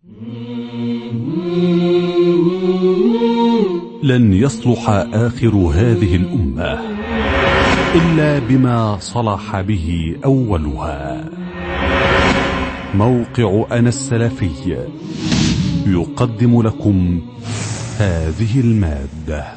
لن يصلح آخر هذه الأمة إلا بما صلح به أولها موقع أنا السلفي يقدم لكم هذه المادة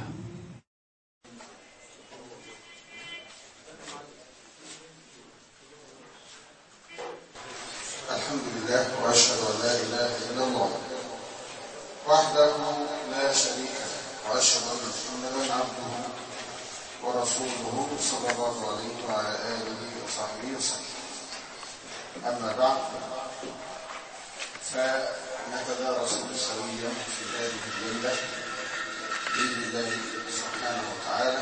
الحمد لله وأشهد أن لا إله إلا الله وحده لا شريك له وأشهد أن محمدا عبده ورسوله صلى الله عليه وعلى آله وصحبه وسلم أما بعد فنتدارس سويا في هذه الليلة بإذن الله سبحانه وتعالى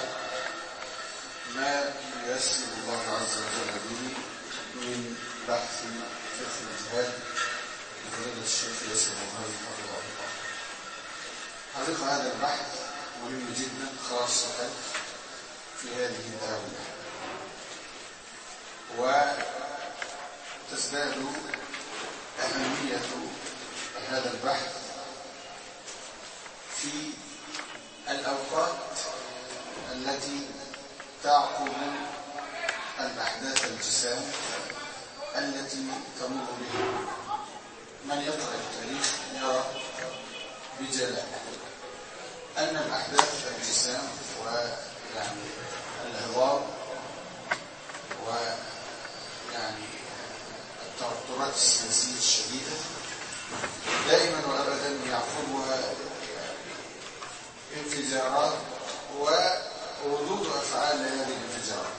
ما ييسر الله عز وجل به من بحث فقه الجهاد لفضيلة الشيخ ياسر مهاجر حفظه الله. حقيقة هذا البحث مهم جدا خاصة في هذه الآونة وتزداد أهمية هذا البحث في الأوقات التي تعقب الأحداث الجسام التي تمر بها من يقرأ التاريخ يرى بجلاء أن الأحداث الجسام ويعني الهوار ويعني التوترات السياسية الشديدة دائما وأبدا يعقبها انفجارات وردود أفعال هذه الانفجارات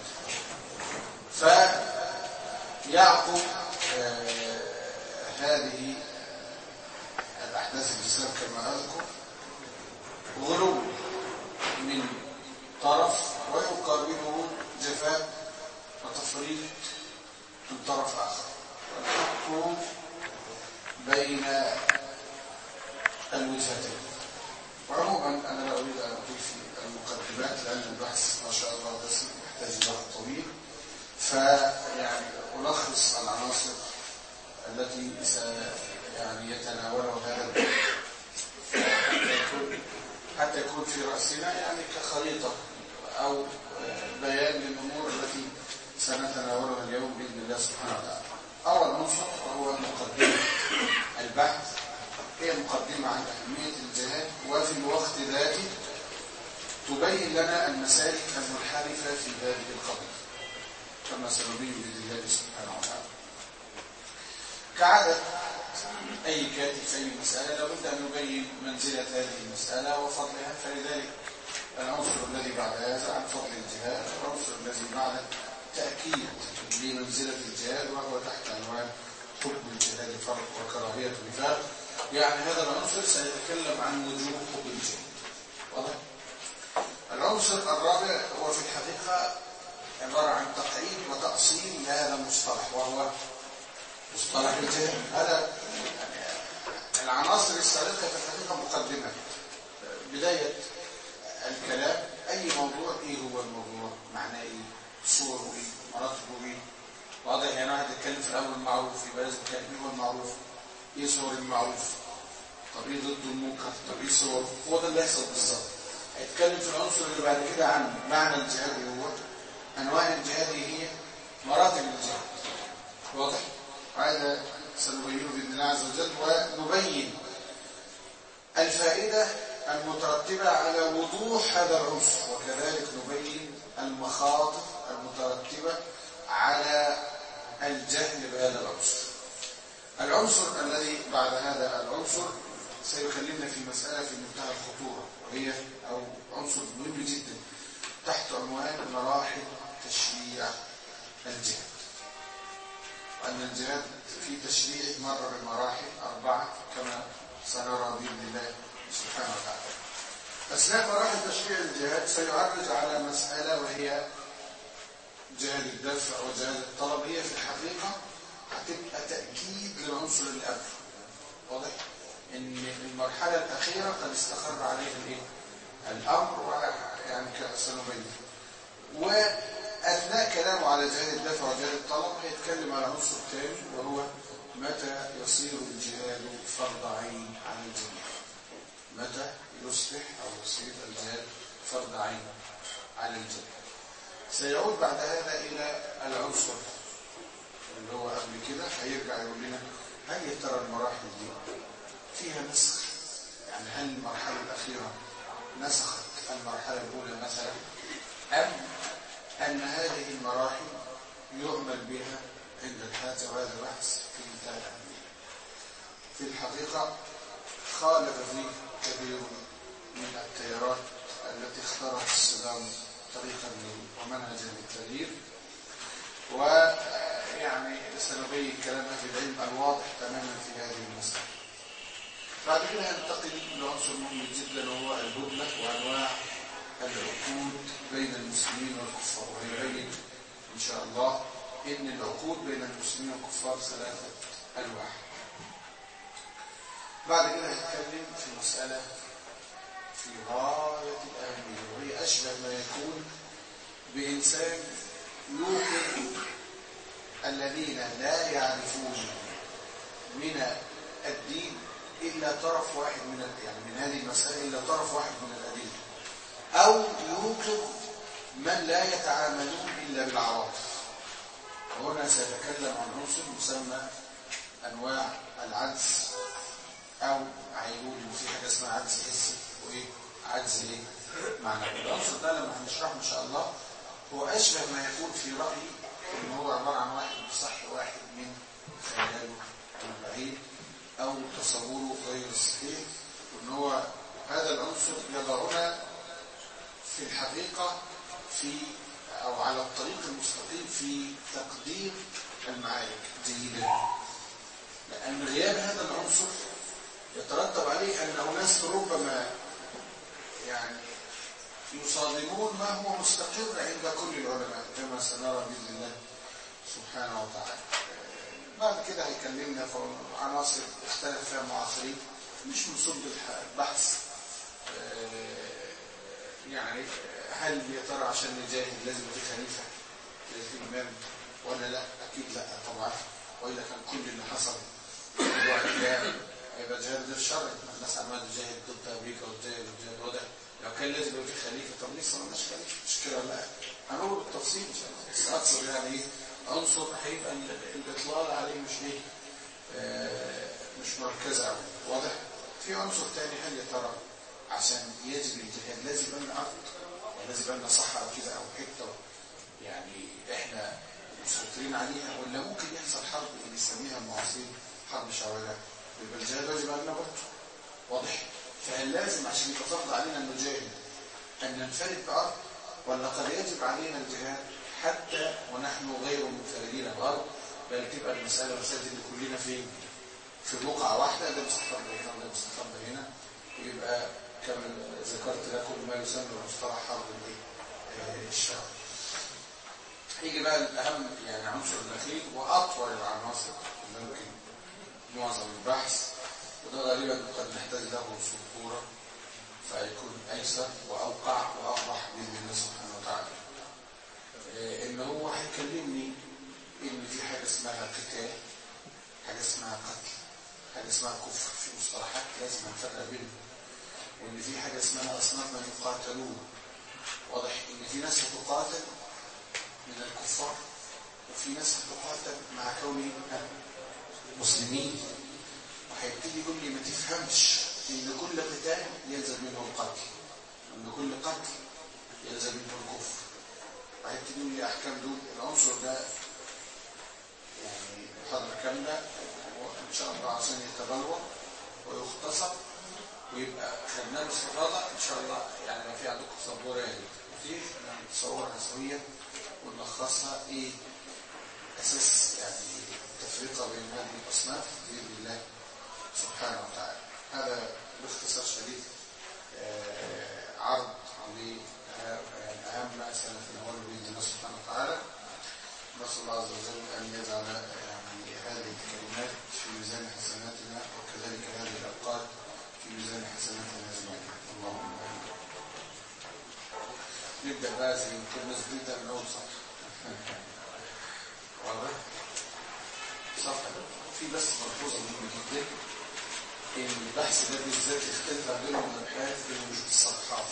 فيعقب آه هذه الأحداث الجسام كما أذكر غلو من طرف ويقابله جفاء وتفريط من طرف آخر والحق بين الوجهتين وعموما أنا لا أريد أن أطيل في المقدمات لأن البحث ما شاء الله بس يحتاج وقت طويل فيعني ألخص العناصر التي يعني يتناولها هذا البحث حتى يكون في رأسنا يعني كخريطة أو بيان للأمور التي سنتناولها اليوم بإذن الله سبحانه وتعالى أول عنصر وهو مقدمة البحث هي مقدمة عن أهمية الجهاد وفي الوقت ذاته تبين لنا المسالك المنحرفة في هذه القضية كما سنبين بإذن الله سبحانه وتعالى كعادة أي كاتب في أي مسألة لابد أن يبين منزلة هذه المسألة وفضلها فلذلك العنصر الذي بعد هذا عن فضل الجهاد العنصر الذي بعد تأكيد لمنزلة الجهاد وهو تحت عنوان حكم الجهاد فرق وكراهية النفاق يعني هذا العنصر سيتكلم عن وجوب حكم الجهاد واضح؟ العنصر الرابع هو في الحقيقة عبارة عن تقعيد وتأصيل لهذا المصطلح وهو مصطلح الجهاد هذا العناصر السابقة في الحقيقة مقدمة بداية الكلام أي موضوع إيه هو الموضوع معناه إيه صوره إيه مراتبه إيه واضح يعني واحد يتكلم في الأمر المعروف يبقى لازم يتكلم إيه هو المعروف إيه صور المعروف طب إيه ضد المنكر طب إيه صور هو ده اللي يحصل بالظبط هيتكلم في العنصر اللي بعد كده عن معنى الجهاد هو أنواع الجهاد هي مراتب الجهاد واضح هذا سنبينه بإذن الله عز وجل ونبين الفائدة المترتبة على وضوح هذا العنصر وكذلك نبين المخاطر المترتبة على الجهل بهذا العنصر العنصر الذي بعد هذا العنصر سيكلمنا في مسألة في منتهى الخطورة وهي أو عنصر مهم جدا تحت عنوان مراحل تشريع الجهاد وأن الجهاد في تشريع مر بمراحل أربعة كما سنرى بإذن الله سبحانه وتعالى أثناء مراحل تشريع الجهاد سيعرج على مسألة وهي جهاد الدفع وجهاد الطلب هي في الحقيقة هتبقى تأكيد للعنصر اللي قبله واضح؟ إن المرحلة الأخيرة قد استقر عليه الإيه؟ الأمر يعني سنبين وأثناء كلامه على جهاد الدفع وجهاد الطلب هيتكلم على عنصر تاني وهو متى يصير الجهاد فرض متى يصبح أو يصير الجهاد فرض عين على الجميع سيعود بعد هذا إلى العنصر اللي هو قبل كده هيرجع يقول لنا هل يا ترى المراحل دي فيها نسخ يعني هل المرحلة الأخيرة نسخت المرحلة الأولى مثلا أم أن هذه المراحل يعمل بها عند الحاجة وهذا بحث في منتهى الأهمية في الحقيقة خالف فيه كثير من التيارات التي اختارت الصدام طريقا ومنهجا للتغيير ويعني سنبين كلام في العلم الواضح تماما في هذه المسألة بعد كده هننتقل لعنصر مهم جدا وهو الهدنة وانواع العقود بين المسلمين والكفار وهيبين ان شاء الله ان العقود بين المسلمين والكفار ثلاثة انواع بعد كده هنتكلم في مسألة في غاية الأهمية وهي أشبه ما يكون بإنسان يوقن الذين لا يعرفون من الدين إلا طرف واحد من يعني من هذه المسألة إلا طرف واحد من الأدلة أو يوقف من لا يتعاملون إلا بالعواطف وهنا سيتكلم عن عنصر مسمى أنواع العجز أو هيقول إن في حاجة اسمها عجز حسي وإيه عجز إيه معنى العنصر ده لما هنشرحه إن شاء الله هو أشبه ما يكون في رأيي إن هو عبارة عن واحد بصح واحد من خياله البعيد أو تصوره غير الصحيح وإن هو هذا العنصر يضعنا في الحقيقة في أو على الطريق المستقيم في تقدير المعارك جيدا لأن غياب هذا العنصر يترتب عليه أن أناس ربما يعني يصادمون ما هو مستقر عند كل العلماء كما سنرى بإذن الله سبحانه وتعالى بعد كده هيكلمنا في عناصر اختلف فيها معاصرين مش من صلب البحث يعني هل يا ترى عشان نجاهد لازم في خليفة لازم في إمام ولا لا أكيد لا طبعا وإلا كان كل اللي حصل موضوع الجهاد هيبقى جهاد غير شرعي الناس عماله تجاهد ضد أمريكا وتجاهد وتجاهد وده لو كان لازم يبقى في خليفة طب لسه ما لناش خليفة مش كده لا هنقول بالتفصيل إن شاء الله بس أقصد يعني إيه عنصر هيبقى الإطلال عليه مش إيه آه مش مركزة أوي واضح في عنصر تاني هل يا ترى عشان يجب الجهاد لازم يبقى لنا أرض لازم يبقى لنا صحراء كده أو حتة يعني إحنا مسيطرين عليها ولا ممكن يحصل حرب اللي يسميها المعاصرين حرب شوارع يبقى الجهاد واجب علينا برضه واضح فهل لازم عشان يبقى فرض علينا أن نجاهد أن ننفرد بأرض ولا قد يجب علينا الجهاد حتى ونحن غير منفردين بأرض بل تبقى المسألة مسألة اللي كلنا فين في بقعة واحدة ده مستقر هنا وده مستقر هنا ويبقى كما ذكرت لكم ما يسمى بمصطلح حرب الشعب يجي بقى الأهم يعني عنصر الأخير وأطول العناصر اللي ممكن معظم البحث وده غالبا قد نحتاج له سطورة فيكون أيسر وأوقع وأوضح بإذن الله سبحانه وتعالى إن هو هيكلمني إن في حاجة اسمها قتال حاجة اسمها قتل حاجة اسمها كفر في مصطلحات لازم نفرق بينهم وإن في حاجة اسمها أصناف من يقاتلون واضح إن في ناس هتقاتل من الكفار وفي ناس هتقاتل مع كونهم مسلمين وهيبتدي يقول لي ما تفهمش إن كل قتال يلزم منه القتل وإن كل قتل يلزم منه الكفر وهيبتدي يقول لي أحكام دول العنصر ده يعني محاضرة كاملة وإن شاء الله عشان يتبلور ويختصر ويبقى خدنا له استفاضة إن شاء الله يعني لو في عندكم سبورة يعني كتير نصورها سويا ونلخصها إيه أساس يعني تفرقة بين هذه الأصناف بإذن الله سبحانه وتعالى هذا باختصار شديد آه عرض لأهم ما سنتناوله بإذن الله سبحانه وتعالى نسأل الله عز وجل أن يجعل يعني هذه الكلمات في ميزان حسناتنا وكذلك هذه الأوقات في ميزان حسناتنا أجمعين اللهم آمين نبدأ بقى زي كنا نبدأ من أول صفحة واضح؟ صفحة في بس ملحوظة مهمة جدا البحث ده بالذات يختلف بينهم الابحاث في وجود الصفحات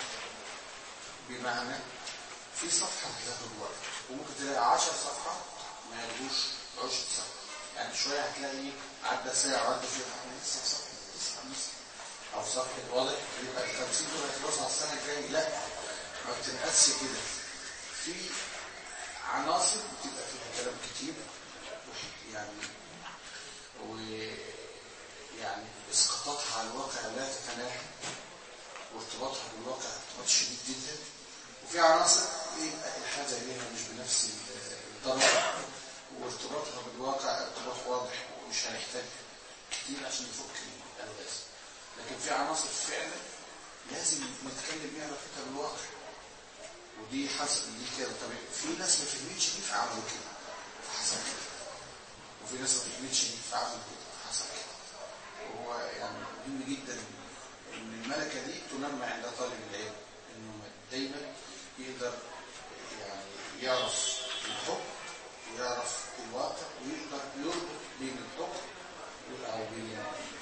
بمعنى في صفحه هتاخد وقت وممكن تلاقي 10 صفحات ما يجوش 10 صفحه يعني شويه هتلاقي عدى ساعه وعدى فيها لسه صفحه لسه لسه او صفحه واضح يبقى ال 50 دول هتخلصوا على السنه الجايه لا ما بتنقصش كده في عناصر بتبقى فيها كلام كتير يعني ويعني اسقاطاتها على الواقع لا تتناهى وارتباطها بالواقع ارتباط شديد جدا وفي عناصر يبقى الحاجه اليها مش بنفس الدرجه وارتباطها بالواقع ارتباط واضح ومش هنحتاج كتير عشان نفك الالغاز لكن في عناصر فعلا لازم نتكلم بيها علاقتها بالواقع ودي حسب دي كده طب في ناس ما فهمتش دي فعملوا كده فحصل كده وفي ناس ما فهمتش دي فعملوا كده فحصل كده وهو يعني مهم جدا ان الملكه دي تنمى عند طالب العلم انه دايما يقدر يعني يعرف الحكم ويعرف الواقع ويقدر يربط بين الحكم او بين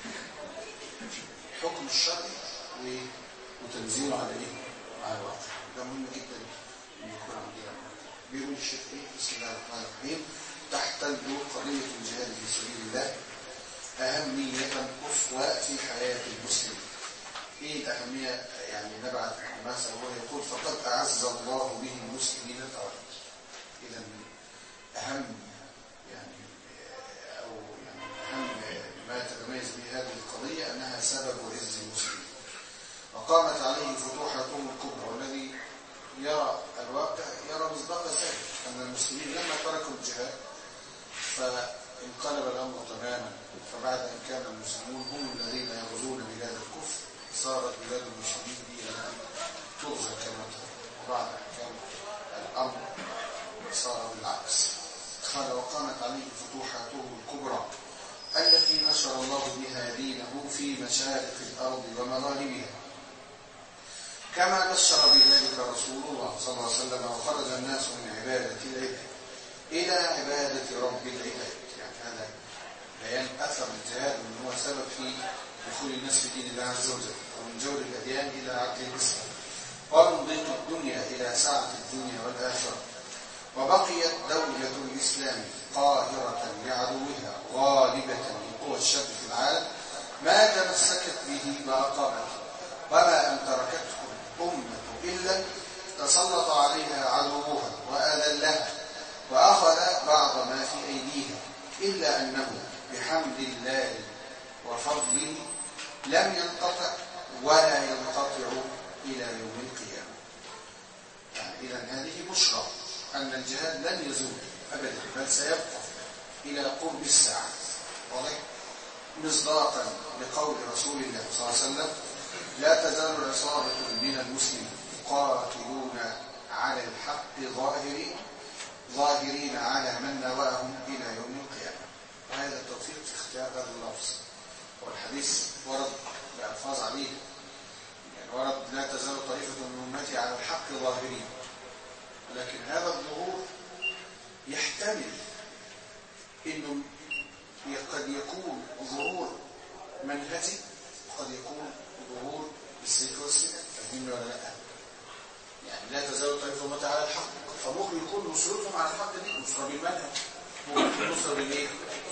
الحكم الشرعي وتنزيله على ايه؟ على الواقع ده مهم جدا ان يكون عندنا بيقول الشيخ ايه بسم الله الرحمن الرحيم تحتل قضيه الجهاد في سبيل الله اهميه قصوى في حياه المسلم ايه الاهميه يعني نبعت مثلا هو يقول فقد اعز الله به المسلمين الارض اذا اهم يعني او يعني اهم ما تتميز به هذه القضيه انها سبب عز المسلمين وقامت عليه فتوحاتهم الكبرى والذي يرى الواقع يرى مصداق ذلك ان المسلمين لما تركوا الجهاد فانقلب الامر تماما فبعد ان كان المسلمون هم الذين يغزون بلاد الكفر صارت بلاد المسلمين هي التي تغزى كما وبعد ان كان الامر صار بالعكس قال وقامت عليه فتوحاته الكبرى التي نشر الله بها دينه في مشارق الارض ومغاربها كما بشر بذلك رسول الله صلى الله عليه وسلم وخرج الناس من عبادة العباد إلى عبادة رب العباد يعني هذا بيان أثر الجهاد وأن هو سبب في دخول الناس في دين الله عز وجل ومن جور الأديان إلى عقل الإسلام ومن ضيق الدنيا إلى سعة الدنيا والآخرة وبقيت دولة الإسلام قاهرة لعدوها غالبة لقوى الشر في العالم ما تمسكت به وأقامته وما أن تركته أمة إلا تسلط عليها عدوها وأذلها وأخذ بعض ما في أيديها إلا أنه بحمد الله وفضله لم ينقطع ولا ينقطع إلى يوم القيامة يعني إذا هذه بشرى أن الجهاد لن يزول أبدا بل سيبقى إلى قرب الساعة واضح مصداقا لقول رسول الله صلى الله عليه وسلم لا تزال عصابة من المسلمين قاتلون على الحق ظاهرين ظاهرين على من نواهم إلى يوم القيامة وهذا التوفيق في اختيار هذا اللفظ والحديث ورد بألفاظ عديدة يعني ورد لا تزال طائفة من أمتي على الحق ظاهرين ولكن هذا الظهور يحتمل انه قد يكون ظهور منهجي وقد يكون ظهور بالسيف والسنة فاهمين ولا لا يعني لا تزال طائفة أمتي على الحق فممكن يكون نصرتهم على الحق دي نصرة بالمنهج ممكن يكون نصرة بالايه؟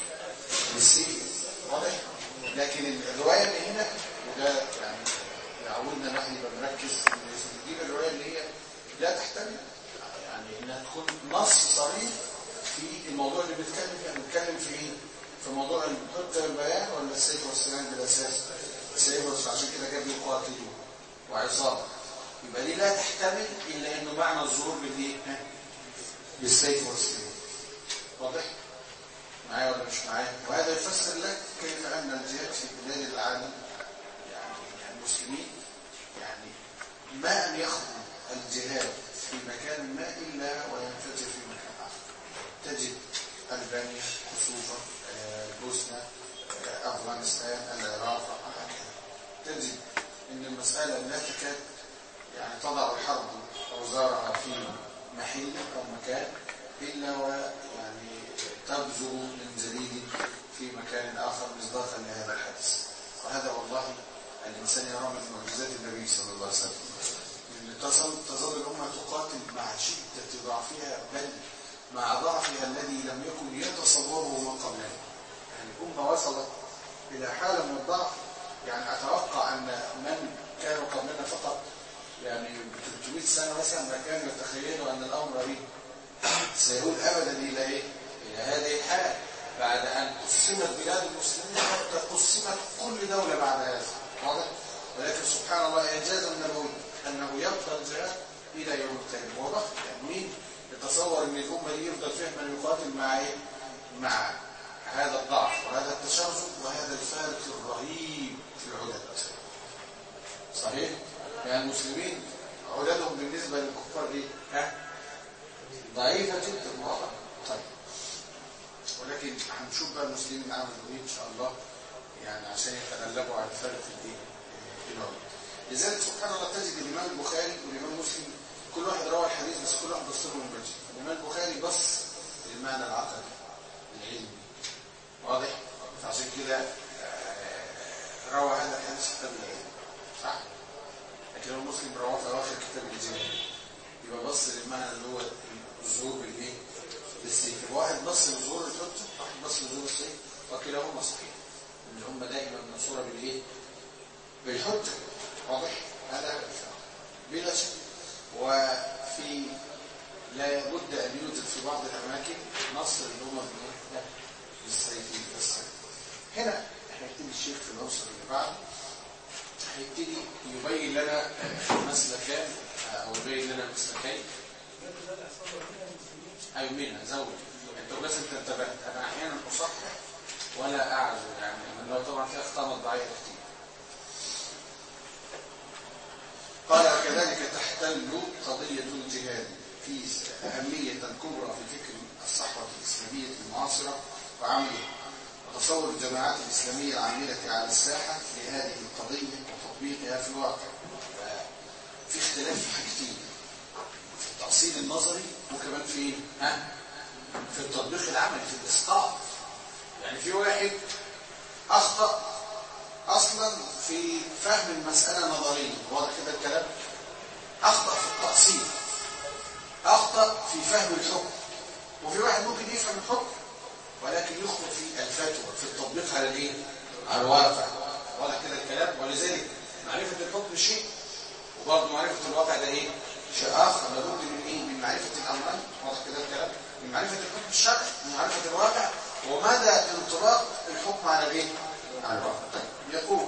بالسيف واضح؟ لكن الرواية اللي هنا وده يعني يعودنا ان احنا نبقى نركز نجيب الرواية اللي هي لا تحتمل يعني انها تكون نص صريح في الموضوع اللي بنتكلم فيه بنتكلم في ايه؟ في موضوع الحجه والبيان ولا السيف والسنان بالاساس؟ السيف والسنان عشان كده جاب يقاتلون وعصابه يبقى دي لا تحتمل الا انه معنى الظهور بالايه؟ بالسيف والسنان واضح؟ معايا ولا مش معايا؟ وهذا يفسر لك كيف ان الجهاد في بلاد العالم يعني المسلمين يعني ما ان يخرج الجهاد في مكان ما إلا وينفجر في مكان آخر تجد ألبانيا خصوصا البوسنة أفغانستان العراق تجد أن المسألة لا تكاد يعني تضع الحرب أوزارها في محل أو مكان إلا ويعني تبذر من جديد في مكان آخر مصداقا لهذا الحدث الإنسان يرى من معجزات النبي صلى الله عليه وسلم إن تظل تظل الأمة تقاتل مع شدة ضعفها بل مع ضعفها الذي لم يكن يتصوره من قبلها يعني الأمة وصلت إلى حالة من الضعف يعني أتوقع أن من كانوا قبلنا فقط يعني ب 300 سنة مثلا ما كانوا يتخيلوا أن الأمر به سيعود أبدا إلى إيه؟ إلى هذه الحالة بعد أن قسمت بلاد المسلمين حتى قسمت كل دولة بعد هذا واضح؟ ولكن سبحان الله إعجاز النبوي أنه يبقى الجهاد إلى يوم القيامة واضح؟ يعني مين يتصور أن الأمة دي يفضل فيها من يقاتل مع إيه؟ مع هذا الضعف وهذا التشرذم وهذا الفارق الرهيب في العدد صحيح؟ يعني المسلمين عددهم بالنسبة للكفار ايه؟ ها؟ ضعيفة جدا واضح طيب ولكن هنشوف بقى المسلمين عملوا ايه ان شاء الله يعني عشان يتغلبوا على الفرق في الايه؟ العدد لذلك سبحان الله تجد الامام البخاري والامام مسلم كل واحد روى الحديث بس كل واحد بص له من وجه الامام البخاري بص للمعنى العقلي العلمي واضح فعشان كده روى هذا الحديث كتاب العلم صح لكن هو مسلم رواه في اواخر كتاب الجهاد يبقى بص للمعنى اللي هو الظهور بالايه بالسيف واحد بص لظهور الحجه واحد بص لظهور السيف وكلاهما صحيح ان هم دائما منصوره بالايه بالحجه واضح هذا هو الفرق بلا شك وفي لا بد ان يوجد في بعض الاماكن نصر اللي هم بالسيف بس هنا هيبتدي الشيخ في العنصر اللي بعده هيبتدي يبين لنا مسلكان او يبين لنا مسلكين ايوه منها زود انت بس انت انتبهت انا احيانا اصحح ولا اعزو يعني لو طبعا في اخطاء مطبعيه كتير قال كذلك تحتل قضيه الجهاد في اهميه كبرى في فكر الصحوه الاسلاميه المعاصره وعملها وتصور الجماعات الاسلاميه العامله على الساحه لهذه القضيه وتطبيقها في الواقع في اختلاف في حاجتين في التأصيل النظري وكمان في ها في التطبيق العملي في الإسقاط يعني في واحد أخطأ أصلا في فهم المسألة نظريا واضح كده الكلام أخطأ في التأصيل أخطأ في فهم الحكم وفي واحد ممكن يفهم الحكم ولكن يخطئ في الفتوى في التطبيق على الايه؟ على الواقع واضح كده الكلام ولذلك معرفة الحكم شيء وبرضه معرفة الواقع ده ايه؟ شيء آخر لابد من ايه؟ من معرفة الأمرين واضح كده الكلام؟ من معرفة الحكم الشرعي من معرفة الواقع ومدى انطباق الحكم على الايه؟ على الواقع طيب يقول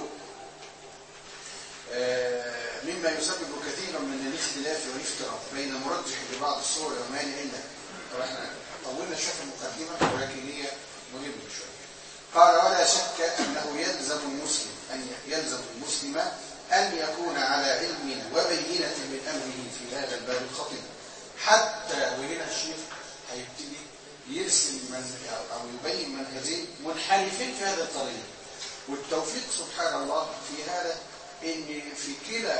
آه مما يسبب كثيرا من الاختلاف والافتراق بين مرجح لبعض الصور ومانع له طب احنا طولنا شويه المقدمه ولكن هي مهمه شويه قال ولا شك انه يلزم المسلم ان يلزم المسلم أن يكون على علم وبينة من أمره في هذا الباب الخطير حتى وهنا الشيخ هيبتدي يرسم من أو يبين منهجين منحرفين في هذا الطريق والتوفيق سبحان الله في هذا ان في كلا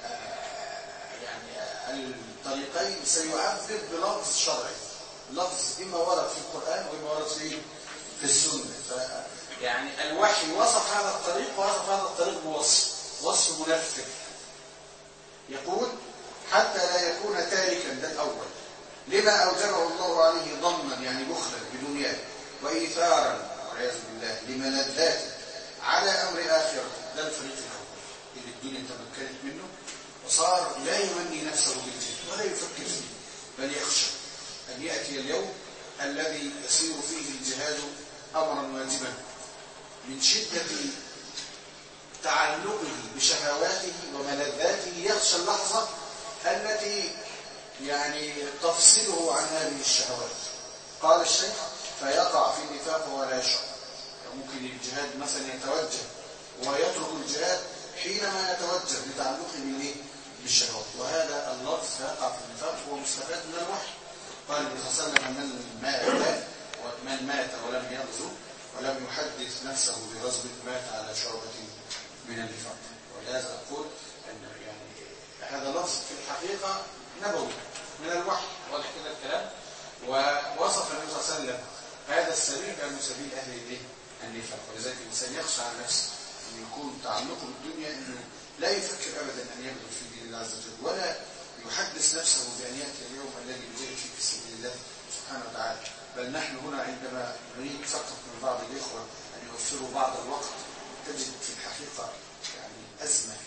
يعني الطريقين سيعذب بلفظ شرعي لفظ اما ورد في القران واما ورد في في السنه يعني الوحي وصف هذا الطريق ووصف هذا الطريق بوصف وصف منفر يقول حتى لا يكون تاركا ده الأول لما أوجبه الله عليه ضمنا يعني بخلا بدنياه وإيثارا والعياذ بالله لملذاته على أمر آخرة ده الفريق الأول اللي الدنيا تمكنت منه وصار لا يمني نفسه بالجهل ولا يفكر فيه بل يخشى أن يأتي اليوم الذي يصير فيه الجهاد أمرا واجبا من شدة تعلقه بشهواته وملذاته يخشى اللحظة التي يعني تفصله عن هذه الشهوات قال الشيخ فيقع في النفاق ولا يشعر ممكن الجهاد مثلا يتوجه ويترك الجهاد حينما يتوجه لتعلقه بالايه؟ بالشهوات وهذا اللفظ فيقع في النفاق هو مستفاد من الوحي قال النبي صلى الله عليه وسلم من مات ومن مات ولم يغزو ولم يحدث نفسه بغزو مات على شعبة من النفاق ولهذا أقول أن يعني هذا لفظ في الحقيقة نبوي من الوحي واضح كده الكلام ووصف النبي صلى الله عليه وسلم هذا السبيل بأنه سبيل أهل الايه؟ النفاق ولذلك الإنسان يخشى على نفسه أن يكون تعلقه بالدنيا انه لا يفكر ابدا ان يبذل في دين الله عز وجل ولا يحدث نفسه بان ياتي اليوم الذي يجاهد فيه في سبيل الله سبحانه وتعالى بل نحن هنا عندما نريد فقط من بعض الاخوه ان يوفروا بعض الوقت تجد في الحقيقه يعني ازمه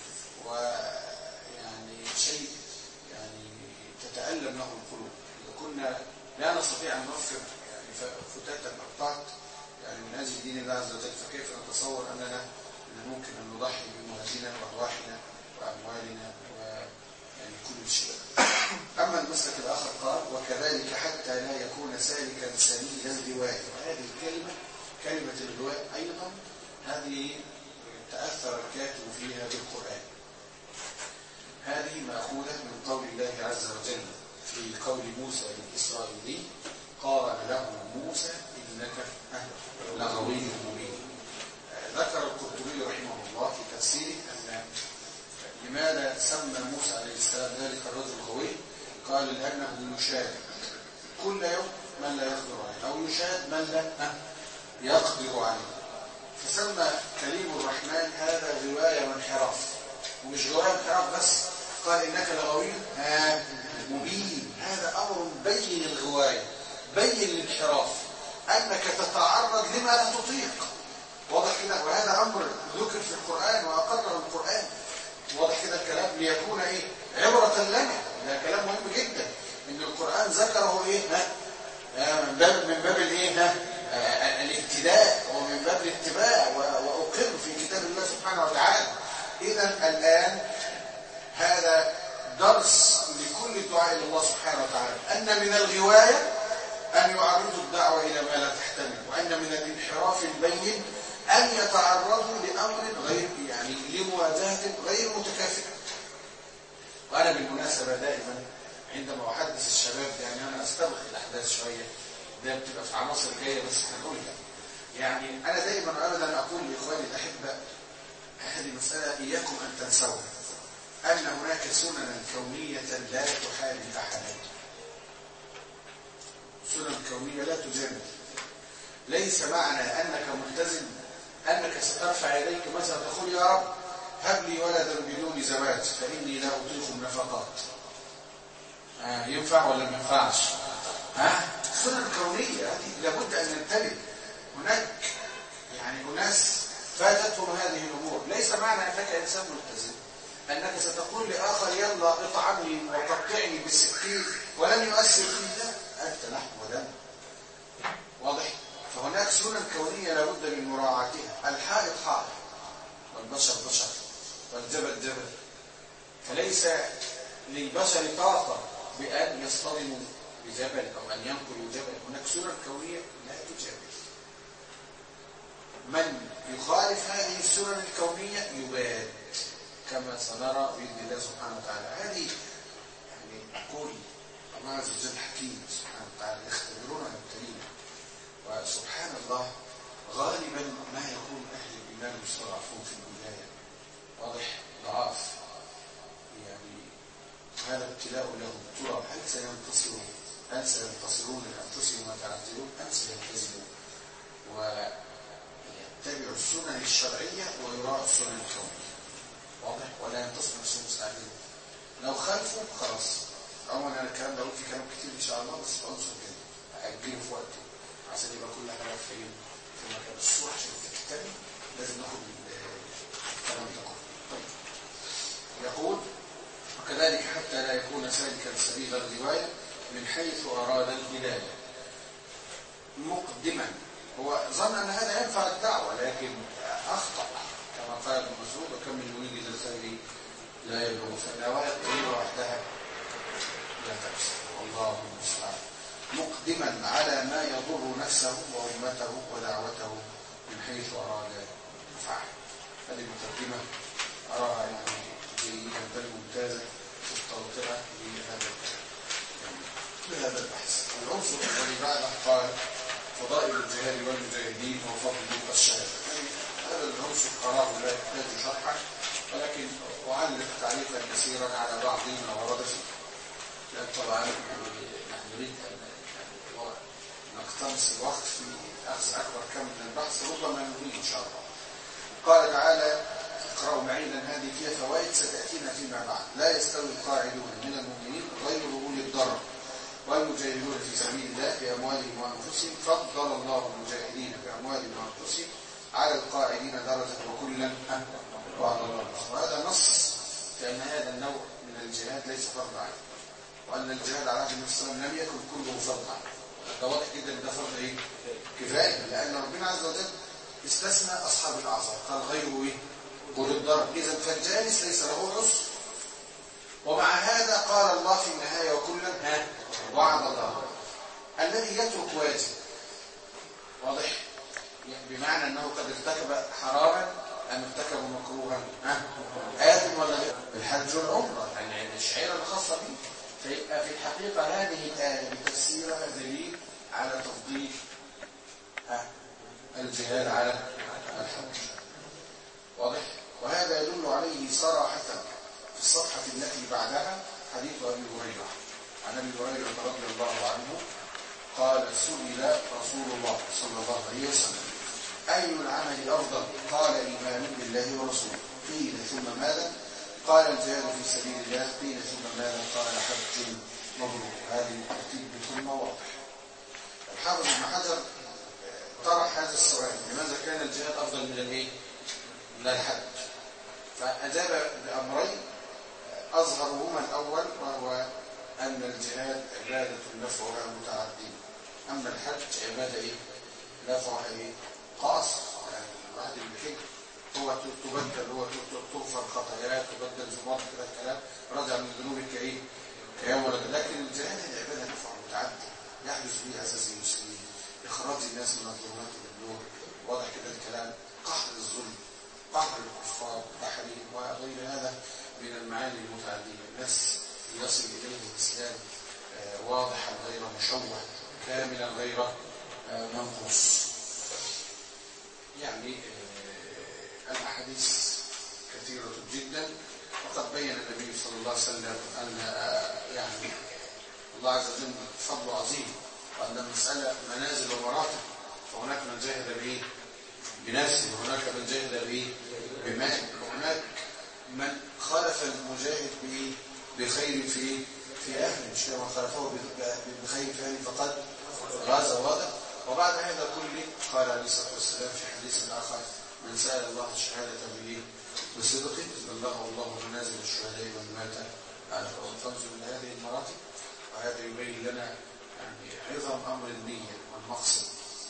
ويعني شيء يعني تتالم له القلوب اذا كنا لا نستطيع ان نوفر يعني فتات الاوقات يعني من اجل دين الله عز وجل فكيف نتصور اننا ممكن ان نضحي بمهاجنا وارواحنا واموالنا ويعني كل شيء. اما المسلك الاخر قال وكذلك حتى لا يكون سالكا سبيل الروايه وهذه الكلمه كلمه الروايه ايضا هذه تاثر الكاتب فيها بالقران. هذه ماخوذه من قول الله عز وجل في قول موسى للاسرائيلي قال له موسى انك لغوي مبين ذكر القرطبي رحمه الله في تفسيره ان لماذا سمى موسى عليه السلام ذلك الرجل الغوي قال لانه يشاد كل يوم من لا يقدر عليه او يشاد من لا يقدر عليه فسمى كريم الرحمن هذا غوايه وانحراف ومش غوايه وانحراف بس قال انك لغوي مبين هذا امر بين الغوايه بين الانحراف انك تتعرض لما لا تطيق واضح كده وهذا امر ذكر في القران واقره القران واضح كده الكلام ليكون ايه عبره لنا ده كلام مهم جدا ان القران ذكره ايه ها من باب من باب الايه ها الابتداء ومن باب الاتباع واقر في كتاب الله سبحانه وتعالى اذا الان هذا درس لكل الدعاء الى الله سبحانه وتعالى ان من الغوايه أن يعرضوا الدعوة إلى ما لا تحتمل وأن من الانحراف البين أن يتعرضوا لأمر غير يعني لمواجهة غير متكافئة وأنا بالمناسبة دائما عندما أحدث الشباب يعني أنا أستبق الأحداث شوية ده بتبقى في عناصر جاية بس هنقولها يعني أنا دائما أبدا أقول لإخواني الأحبة هذه مسألة إياكم أن تنسوها أن هناك سننا كونية لا تحارب أحدا سنن كونية لا تجامل ليس معنى أنك ملتزم أنك سترفع يديك مثلا تقول يا رب هب لي ولدا بدون زواج فإني لا أطيق النفقات آه ينفع ولا ما ينفعش ها سنن كونية هذه لابد أن ننتبه هناك يعني أناس فاتتهم هذه الأمور ليس معنى أنك إنسان ملتزم أنك ستقول لآخر يلا اطعمني وقطعني بالسكين ولن يؤثر فيه لا أنت لحم ودم واضح فهناك سنن كونية لابد من مراعاتها الحائط حائط والبشر بشر والجبل جبل فليس للبشر طاقة بأن يصطدموا بجبل أو أن ينقلوا جبل هناك سنن كونية لا تجابل من يخالف هذه السنن الكونية يباد كما سنرى بإذن الله سبحانه وتعالى هذه يعني أقول الله عز وجل حكيم سبحانه وتعالى يختبرون ويبتلينا وسبحان الله غالبا ما يكون أهل الإيمان مستضعفون في البداية واضح ضعاف يعني هذا ابتلاء لهم ترى هل سينتصروا هل سينتصرون لأنفسهم ويتعذبون أم سيلتزموا ويتبعوا السنن الشرعية ويراعوا السنن الكونية واضح ولا ينتصر نفسهم مستعجلين لو خالفوا خلاص عموما انا الكلام ده في كلام كتير ان شاء الله بس عنصر كده اجله في وقته عشان يبقى كل حاجه في في مكان الصوره عشان تكتبي لازم ناخد الكلام ده كله طيب يقول وكذلك حتى لا يكون سالكا سبيل الروايه من حيث اراد البدايه مقدما هو ظن ان هذا ينفع الدعوه لكن اخطا كما قال ابن مسعود وكم من يريد الخير لا يبلغ فالنوايا الطيبه وحدها لا تكسر والله المستعان مقدما على ما يضر نفسه وامته ودعوته من حيث اراد نفعه هذه المقدمه اراها يعني جيده بل ممتازه مستوطئه لهذا لهذا البحث العنصر الذي بعده قال فضائل الجهاد والمجاهدين وفضل الشهاده هذا العنصر قرار لا يحتاج شرحا ولكن أعلق تعليقا يسيرا على بعض ما ورد فيه لأن طبعا نحن نريد أن نقتنص الوقت في أخذ أكبر كم من البحث ربما نريد إن شاء الله قال تعالى يستوي القاعدون من المؤمنين غير أولي الضرر والمجاهدون في سبيل الله بأموالهم وأنفسهم فضل الله المجاهدين بأموالهم وأنفسهم على القاعدين درجة وكلا وعلى الله وهذا نص لأن هذا النوع من الجهاد ليس فرض عين وأن الجهاد على عهد النبي صلى الله عليه وسلم لم يكن كله فرض عين ده واضح جدا ده فرض ايه؟ كفايه لأن ربنا عز وجل استثنى أصحاب الأعذار قال غيره ايه؟ أولي الضرر إذا فالجالس ليس له عسر ومع هذا قال الله في النهاية وكلا ها وعد الله الذي يترك واجب واضح بمعنى أنه قد ارتكب حراما أم ارتكب مكروها ها آثم ولا لا الحج والعمرة يعني الشعيرة الخاصة به فيبقى في الحقيقة هذه الآية بتفسيرها دليل على تفضيل ها الجهاد على الحج واضح وهذا يدل عليه صراحة في الصفحة التي بعدها حديث أبي هريرة عن أبي هريرة رضي الله عنه قال سئل رسول الله صلى الله عليه وسلم أي العمل أفضل قال إيمان بالله ورسوله قيل ثم ماذا قال الجهاد في سبيل الله قيل ثم ماذا قال حج مبروك هذه الترتيب ثم واضح الحافظ ابن حجر طرح هذا السؤال لماذا كان الجهاد أفضل من الايه؟ من الحج فأجاب بأمرين أظهرهما الأول وهو أن الجهاد عبادة نفعها متعددة أما الحج عبادة إيه؟ نفعها إيه؟ قاصر يعني الواحد اللي بيحج هو تبدل هو تغفر خطاياه تبدل ذنوب كده الكلام رجع من ذنوبك كايه؟ كيوم ولد لكن الجهاد العباده نفع متعدد يحدث به اساس المسلمين اخراج الناس من الظلمات الى النور واضح كده الكلام قهر الظلم قهر الكفار تحريم وغير هذا من المعاني المتعدده الناس يصل اليه الاسلام واضحا غير مشوه كاملا غير منقوص يعني الأحاديث كثيرة جدا وقد بين النبي صلى الله عليه وسلم أن يعني الله عز وجل فضل عظيم وأن المسألة منازل ومراتب فهناك من جاهد به بنفسه وهناك من جاهد به بمال وهناك من خالف المجاهد به بخير في في أهله مش كما خالفه بخير في أهله فقد غاز واضح وبعد هذا كله قال عليه الصلاة والسلام في حديث آخر من سأل الله الشهادة به بصدق بلغه الله منازل الشهداء ومن مات على فانظر من هذه المراتب وهذا يبين لنا يعني عظم أمر النية والمقصد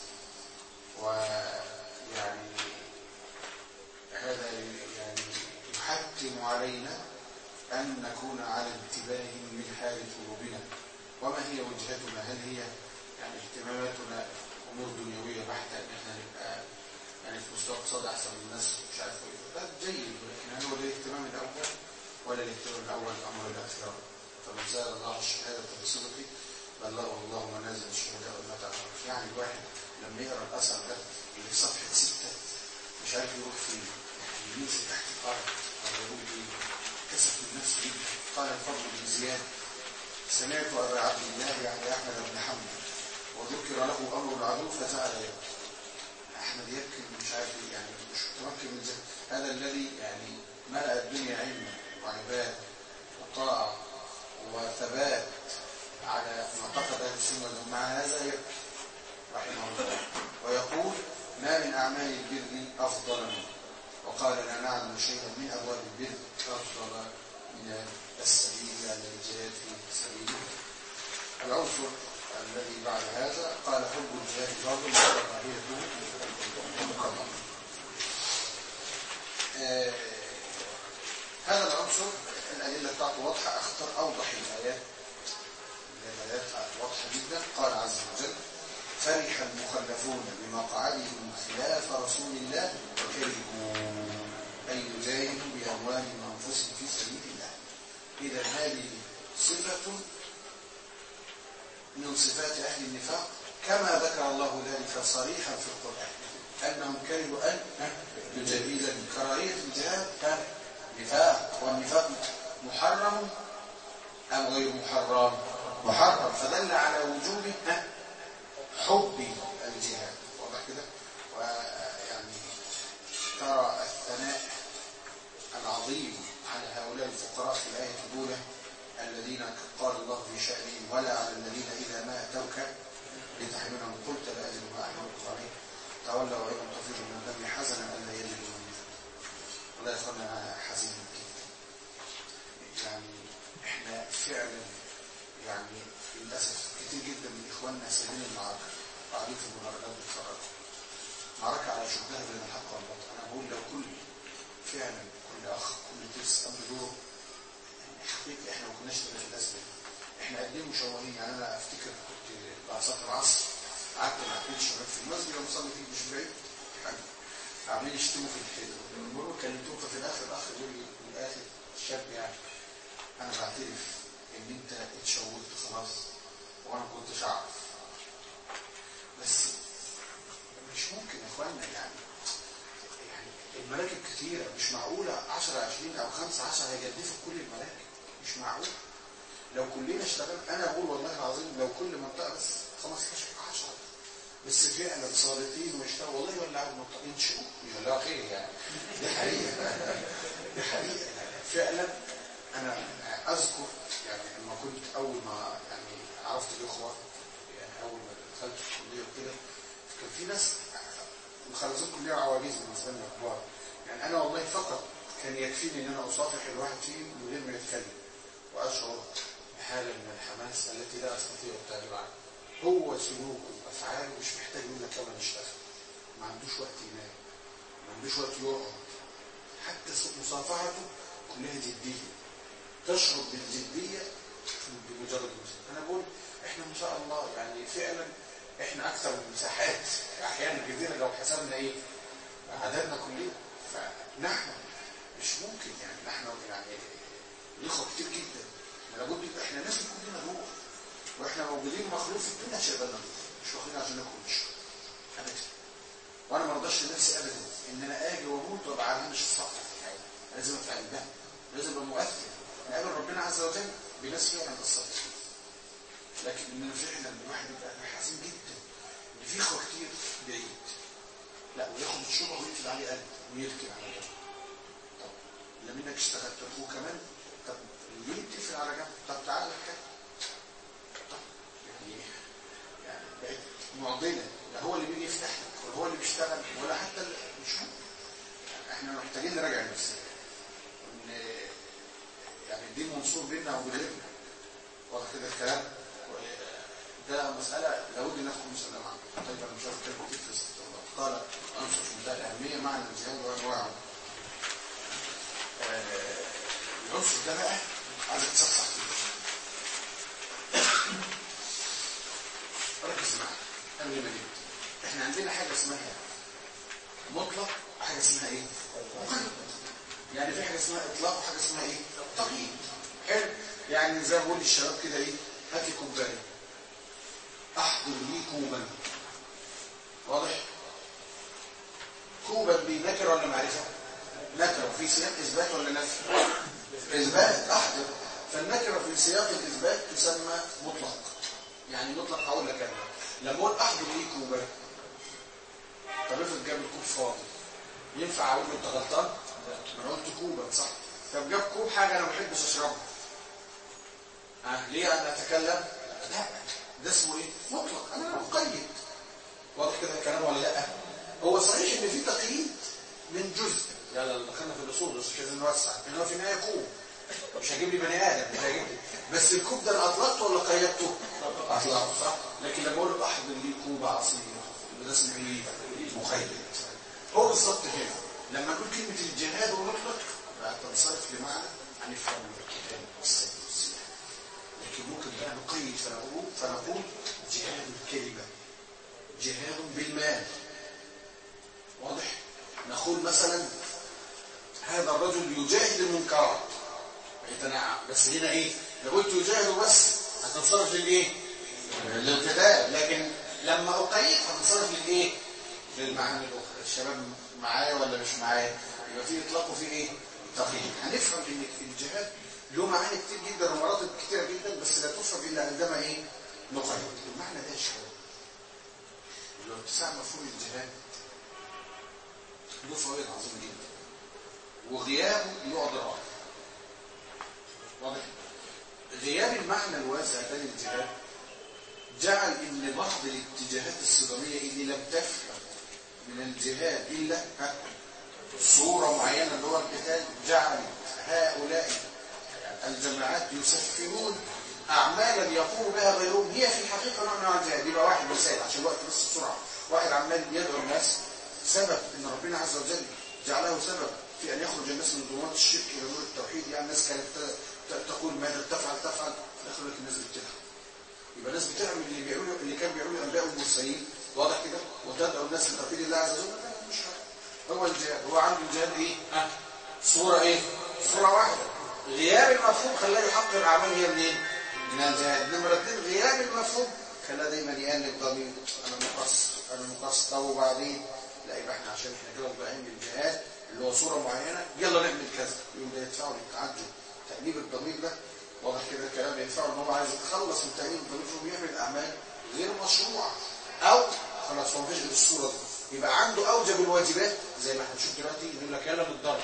ويعني هذا يعني يحتم علينا أن نكون على انتباه من حال قلوبنا وما هي وجهتنا هل هي يعني اهتماماتنا امور دنيويه بحته ان احنا نبقى يعني في مستوى اقتصاد احسن من الناس مش عارف ايه ده جيد ولكن هل هو ده الاهتمام الاول ولا الاهتمام الاول امر الاخره فمن سال الله الشهاده بصدقه بلغه الله منازل الشهداء والمتع يعني الواحد لما يقرا الاثر ده اللي في صفحه سته مش عارف يروح فين ينزل تحت الارض ولا يقول ايه كسف من نفسه جدا قال الفضل بن زياد سمعت ابا عبد الله يعني احمد بن حنبل وذكر له امر العدو فجعل يبكي احمد يبكي مش عارف يعني مش متمكن من ذلك هذا الذي يعني ملأ الدنيا علما وعباده وطاعه وثبات على معتقد اهل السنه مع هذا يبكي رحمه الله ويقول ما من اعمال البر افضل منه وقال لا نعلم شيئا من ابواب البر افضل من السبيل يعني الجهاد في سبيله العنصر الذي بعد هذا قال حب الجهاد فرض وكراهيته مكرم آه هذا العنصر الأدلة بتاعته واضحة أخطر أوضح الآيات الآيات واضحة جدا قال عز وجل فرح المخلفون بمقعدهم خلاف رسول الله وكرهوا أن يجاهدوا بأموالهم وأنفسهم في سبيل الله إذا هذه صفة من صفات أهل النفاق كما ذكر الله ذلك صريحا في القرآن أنهم كرهوا أن يجاهد كراهية الجهاد نفاق والنفاق محرم أم غير محرم محرم فدل على وجوب حب الجهاد واضح كده ويعني ترى الثناء العظيم على هؤلاء هؤلاء الفقراء في الآية الأولى الذين قال الله في شأنهم ولا على الذين إذا ما أتوك لتحملهم قلت لا أجد ما أحملكم عليه تولوا وهم تفيض من الدم حزنا ألا يجدوا من والله يا إخوانا أنا حزين جدا يعني إحنا فعلا يعني للأسف كتير جدا من إخواننا سايبين المعركة قاعدين في المهرجانات بيتفرجوا معركة على شبهة بين الحق والباطل أنا بقول لو كل فعلا كل أخ كل ترس قام بدوره حقيقة إحنا ما كناش نبقى في الأزمة دي. إحنا قد إيه مشوهين يعني أنا أفتكر كنت بعد صلاة العصر قعدت مع اتنين شباب في المسجد اللي بنصلي فيه مش بعيد حاجة عاملين يشتموا في الحيط المرور كلمتهم ففي الآخر الأخ يقول لي في الآخر الشاب يعني أنا بعترف إن أنت اتشوهت خلاص وأنا ما كنتش أعرف بس مش ممكن يا اخوانا يعني يعني المراكب كتيرة مش معقولة 10 20 او 15 هيجدفوا كل المراكب مش معقول لو كلنا اشتغل انا اقول والله العظيم لو كل منطقة بس 15 10 بس فعلا صادقين واشتغلوا والله يولعوا المنطقة ينشئوا يولعوا خير يعني دي حقيقة دي حقيقة فعلا انا اذكر يعني لما كنت اول ما يعني عرفت الاخوة يعني اول ما دخلت الكلية وكده كان في ناس مخلصين كلية عواجيز بالنسبة لنا كبار يعني أنا والله فقط كان يكفيني إن أنا أصافح الواحد فيهم من غير ما يتكلم وأشعر بحالة من الحماس التي لا أستطيع التعبير عنها هو سلوك وأفعال مش محتاج منك كمان يشتغل ما عندوش وقت ينام ما عندوش وقت يقعد حتى مصافحته كلها جدية تشعر بالجدية بمجرد المسلم أنا بقول إحنا ما شاء الله يعني فعلا احنا اكثر من مساحات احيانا كثيره لو حسبنا ايه عددنا كلنا فنحن مش ممكن يعني نحن يعني الاخوه كتير جدا لابد يبقى احنا لازم كلنا نروح واحنا موجودين مخلوق في الدنيا عشان نروح مش واخدين عشان ناكل ونشرب ابدا وانا ما ارضاش لنفسي ابدا ان انا اجي واموت وابقى على مش الصح لازم افعل ده لازم ابقى مؤثر نقابل ربنا عز وجل بناس فعلا اثرت فيه لكن ان فعلا الواحد يبقى حزين جدا ان في اخوه كتير بعيد لا وياخد الشبهه ويقفل عليه قلب ويركن على جنب طب لا منك اشتغلت اخوه كمان طب ليه تقفل على جنب طب تعالى كده طب يعني يعني بقت معضله لا هو اللي بيجي يفتح لك ولا هو اللي بيشتغل ولا حتى مش هو يعني احنا محتاجين نراجع نفسنا ان يعني الدين منصور بيننا وبغيرنا واضح كده الكلام ده مسألة لابد أن تكون مسألة عنها طيب أنا مش عارف كيف كتير في الاستطلاع قال أنصر في منتهى الأهمية معنى الجهاد وأنواعه العنصر ده بقى عايز تصحصح فيه ركز معايا قبل ما نبدا احنا عندنا حاجة اسمها مطلق وحاجة اسمها ايه؟ مقيد يعني في حاجة اسمها اطلاق وحاجة اسمها ايه؟ تقييد حلو يعني زي ما بقول للشباب كده ايه؟ هات لي كوبايه احضر لي كوبا واضح كوبا دي نكره ولا معرفه نكره في سياق اثبات ولا نفي اثبات احضر فالنكره في سياق الاثبات تسمى مطلق يعني مطلق هقول لك انا لما اقول احضر لي كوبا طب افرض جاب الكوب فاضي ينفع اقول له انت غلطان انا قلت كوبا صح طب جاب كوب حاجه انا ما بحبش اشربها أه ليه انا اتكلم لا ده اسمه ايه مطلق انا مقيد واضح كده الكلام ولا لا هو صحيح ان في تقييد من جزء يلا دخلنا في الاصول بس مش لازم نوسع ان هو في النهايه كوب مش هجيب لي بني ادم مش هجيب لي بس الكوب ده انا اطلقته ولا قيدته اطلقته صح لكن لما اقول له احضر لي كوب عصير ده اسمه ايه مقيد هو بالظبط كده لما نقول كلمه الجهاد ومطلق بقى تنصرف لمعنى هنفهم من الكتاب والسنه لكن ممكن بقى نقيد فنقول فنقول جهاد الكلمة جهاد بالمال واضح نقول مثلا هذا الرجل يجاهد المنكرات يتنعم بس هنا ايه لو قلت يجاهد بس هتنصرف للايه للابتداء لكن لما اقيد هتنصرف للايه للمعاني الاخرى الشباب معايا ولا مش معايا يبقى في اطلاق وفي ايه تقييد هنفهم ان الجهاد له معاني كتير جدا ومراتب كتيرة جدا بس لا تفهم الا عندما ايه نقيد المعنى ده يا شباب لو اتساع مفهوم الجهاد له فوائد عظيمه جدا وغيابه يعد رائع واضح غياب المعنى الواسع ده للجهاد جعل ان بعض الاتجاهات الصداميه اللي لم تفهم من الجهاد الا ها، صوره معينه اللي هو القتال جعل هؤلاء الجماعات يسفهون اعمالا يقوم بها غيرهم هي في الحقيقه نوع من انواع الجهاد يبقى واحد مثال عشان الوقت بس بسرعه واحد عمال يدعو الناس سبب ان ربنا عز وجل جعله سبب في ان يخرج الناس من ظلمات الشرك الى نور التوحيد يعني الناس كانت ت- ت- تقول ماذا تفعل تفعل في الاخر لك الناس بتلعب يبقى الناس بتعمل اللي بيعملوا اللي كان بيعملوا الانبياء والمرسلين واضح كده وتدعو الناس لتوحيد الله عز وجل لا، مش حاجة. هو الجهاد هو عنده الجهاد ايه؟ ها صوره ايه؟ صوره واحده غياب المفهوم خلاه يحقق الاعمال هي منين؟ من الجهاد نمره اثنين غياب المفهوم خلاه دايما يقلب ضمير انا مقصر انا مقصر طب وبعدين لا يبقى احنا عشان احنا كده مضيعين من الجهاد اللي هو صوره معينه يلا نعمل كذا يقوم ده يدفعه للتعجب تأنيب الضمير ده واضح كده الكلام يدفعه ان هو عايز يتخلص من تأنيب الضمير فهو بيعمل اعمال غير مشروعه او خلاص هو مفيش غير الصوره دي يبقى عنده اوجب الواجبات زي ما احنا بنشوف دلوقتي يقول لك يلا بالضرب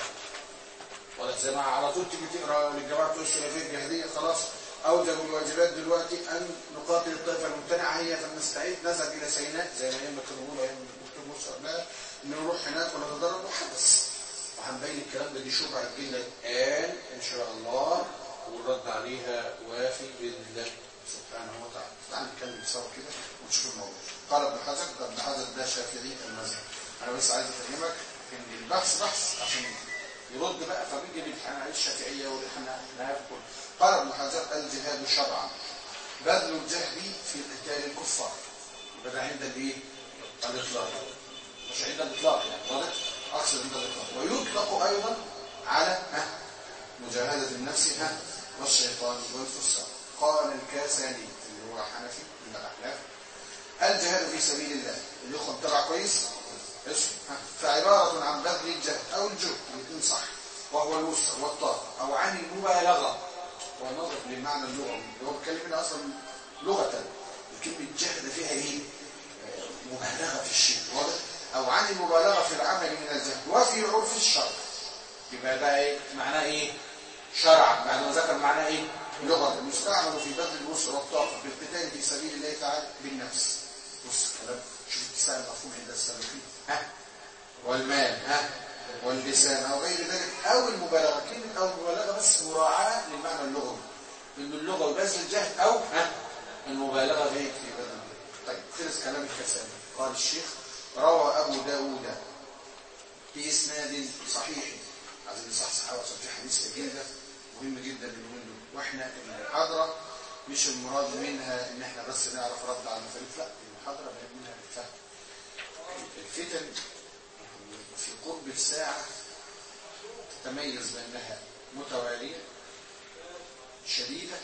ولا زي ما على طول تيجي تقرا للجماعه بتوع السلفيه الجهاديه خلاص اوجب الواجبات دلوقتي ان نقاتل الطائفه الممتنعه هي فلنستعيد نذهب الى سيناء زي ما ايام كانوا بيقولوا ايام الدكتور مرسي قبلها ان نروح هناك ونتدرب وحدث وهنبين الكلام ده دي شبهه تجينا الان ان شاء الله والرد عليها وافي باذن الله سبحانه وتعالى تعال نتكلم سوا كده ونشوف الموضوع قال ابن حجر ده ابن حجر ده شافعي المذهب انا بس عايز افهمك ان البحث بحث عشان يرد بقى فبيجي الامتحان الشافعيه والحنابلة كله قال ابن حجر الجهاد شرعا بذل الجهد في قتال الكفار يبقى ده عند الايه؟ الاطلاق مش عند الاطلاق يعني واضح؟ اقصد عند الاطلاق ويطلق ايضا على ها مجاهده النفس ها والشيطان والفساق قال الكاساني اللي هو حنفي من الاحناف الجهاد في سبيل الله الاخوه متابع كويس اسم ها. فعبارة عن بذل الجهد أو الجهد الاثنين صح وهو الوسع والطاقة أو عن المبالغة ونظر للمعنى اللغوي اللي هو بيتكلم هنا أصلا لغة كلمة جهد فيها إيه؟ آه، مبالغة في الشيء واضح؟ أو عن المبالغة في العمل من الجهد وفي عرف الشرع يبقى ده إيه؟ معناه إيه؟ شرعا بعد ما ذكر معناه إيه؟ لغة يستعمل في بذل الوسع والطاقة في القتال في سبيل الله تعالى بالنفس بص الكلام شوف اتساع المفهوم عند السلفيين ها والمال ها واللسان او غير ذلك او المبالغه كلمه او المبالغه بس مراعاه للمعنى اللغوي ان اللغه بذل الجهد او ها المبالغه في في بذل الجهد. طيب خلص كلام الكسامي قال الشيخ روى ابو داود باسناد صحيح عايزين نصحصح عشان في حديث جدا مهم جدا اليومين دول واحنا المحاضره مش المراد منها ان احنا بس نعرف رد على المفاريق لا المحاضره بقت منها الفهم الفتن في قرب الساعه تتميز بانها متواليه شديده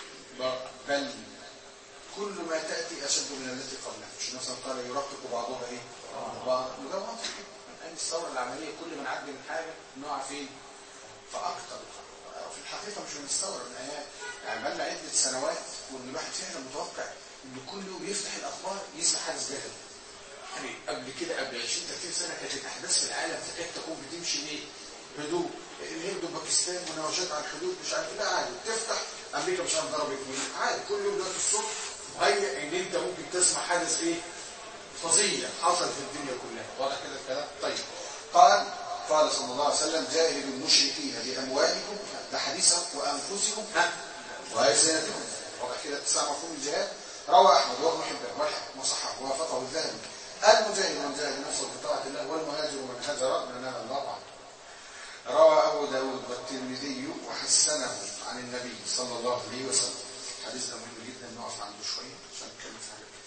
بل كل ما تاتي اشد من التي قبلها مش مثلا قال يرقق بعضها ايه بعض وده واضح من ايام الثوره العمليه كل ما نعدي من حاجه نقع فين فاكتر في الحقيقه مش من الثوره من ايام يعني بقى لنا عده سنوات وان الواحد فعلا متوقع ان كل يوم يفتح الاخبار يسمع حدث جدل يعني قبل كده قبل 20 30 سنه كانت الاحداث في العالم تكاد تكون بتمشي ايه؟ هدوء الهند وباكستان مناوشات على الحدود مش عارف لا عادي تفتح امريكا مش عارف ضربت مين عادي كل يوم دلوقتي الصبح مهيئ ان انت ممكن تسمع حدث ايه؟ فظيع حصل في الدنيا كلها واضح كده الكلام؟ طيب قال قال صلى الله عليه وسلم جاهدوا المشركين باموالكم ده حديثا وانفسكم ها والسنتكم واضح كده تسمع مفهوم الجهاد روى احمد وابن حبان والحق وصححه ووافقه الذهبي المجاهد من جاهد نفسه في طاعه الله والمهاجر من هاجر من نال الله عنه روى أبو داود والترمذي وحسنه عن النبي صلى الله عليه وسلم حديث ده مهم جدا نقف عنده شوية عشان نتكلم في حاجة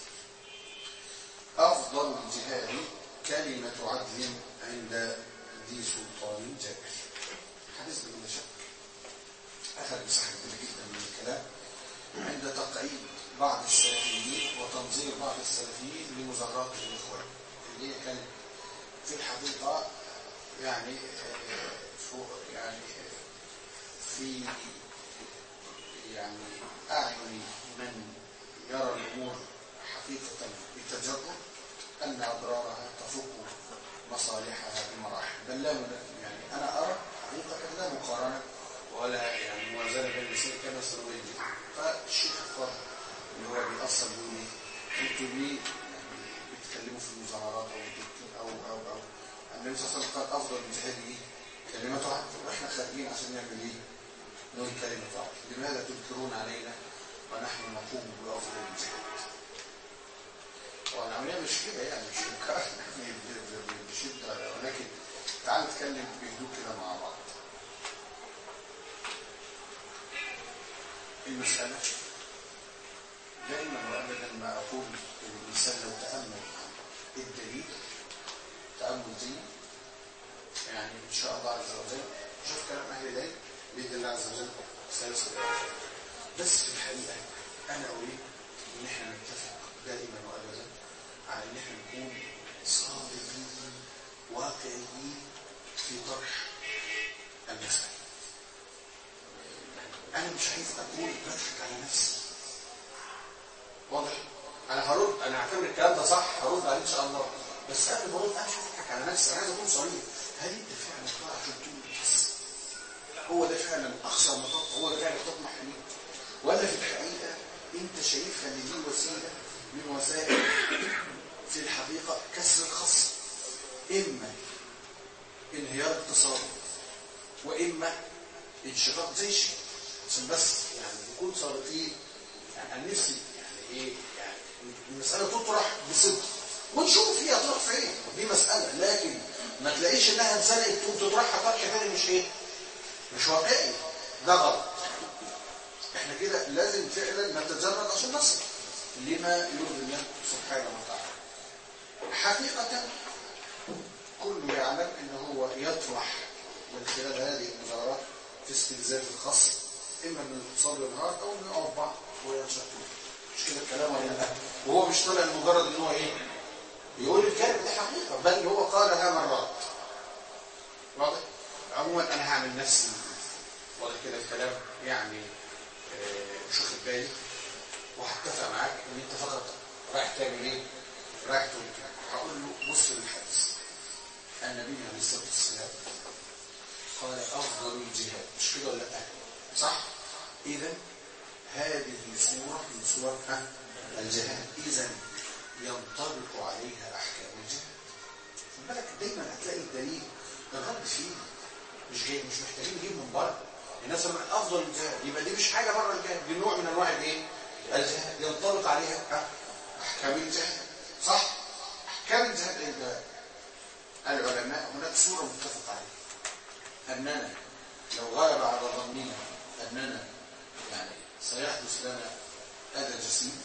أفضل الجهاد كلمة عدل عند ذي سلطان جابر حديث بدون شك أخذ مساحة كبيرة جدا من الكلام عند تقعيد بعض السلفيين وتنظير بعض السلفيين لمزارات الإخوان اللي هي كانت في الحقيقة يعني فوق يعني في يعني أعين من يرى الأمور حقيقة بتجرد أن أضرارها تفوق مصالحها بمراحل بل لا يعني أنا أرى حقيقة لا مقارنة ولا يعني موازنة بين الاثنين نبين فالشيخ الفاضل اللي هو بيأصل بيقول ايه انتوا ليه يعني بتتكلموا في المظاهرات او بتكتب او او او النبي صلى الله عليه وسلم قال افضل من جهاد ايه كلمة واحدة واحنا خارجين عشان نعمل ايه نقول كلمة واحدة لماذا تنكرون علينا ونحن نقوم بأفضل الجهاد والعملية مش كده يعني مش إنكار يعني بشدة ولكن تعال نتكلم بهدوء كده مع بعض المسألة دائما وأبدا ما أقول للإنسان لو تأمل الدليل تأمل ديني يعني إن شاء الله عز وجل شوف كلام أهل العلم بإذن الله عز وجل سيصل بس في الحقيقة أنا أريد إن إحنا نتفق دائما وأبدا على إن إحنا نكون صادقين واقعيين في طرح المسألة أنا مش عايز أقول بضحك على نفسي واضح؟ أنا هرد أنا هعتبر الكلام ده صح هرد عليه إن شاء الله بس قبل ما أرد أنا مش هضحك على نفسي أنا عايز أكون صريح هل أنت فعلا طالع عشان تقول بس هو ده فعلا أقصى مطاق هو ده فعلا تطمح إليه ولا في الحقيقة أنت شايفها إن دي وسيلة من وسائل في الحقيقة كسر الخصم إما انهيار اقتصادي وإما انشقاق جيشي عشان بس يعني نكون صادقين يعني عن نفسي يعني ايه يعني المسألة تطرح بصدق ونشوف هي هتروح فين دي مسألة لكن ما تلاقيش انها اتزنقت تقوم تطرحها طرح تاني مش ايه مش واقعي ده غلط احنا كده لازم فعلا نتجرد عشان نصل لما يرضي الله سبحانه وتعالى حقيقة كل يعلم ان هو يطرح من خلال هذه المظاهرات في استنزاف الخصم اما من الاقتصاد والنهار او من يقعد بعض وينشطوا مش كده الكلام ولا لا وهو مش طالع لمجرد ان هو ايه يقول الكلام دي حقيقه بل هو قالها مرات واضح عموما انا هعمل نفسي واضح كده الكلام يعني آه، مش واخد بالي وهتفق معاك ان انت فقط رايح تعمل ايه رايح تقول كده هقول له بص للحديث النبي عليه الصلاه والسلام قال افضل الجهاد مش كده ولا لا صح اذا هذه صوره من صور ها؟ الجهاد اذا ينطبق عليها احكام الجهاد خد بالك دايما هتلاقي الدليل الرد فيه مش جاي مش محتاجين نجيب من بره الناس لما افضل الجهاد يبقى دي مش حاجه بره الجهاد دي نوع من انواع الايه الجهاد ينطبق عليها ها؟ احكام الجهاد صح احكام الجهاد ايه بقى العلماء هناك صوره متفق عليها اننا لو غير على ظننا اننا يعني سيحدث لنا اذى جسيم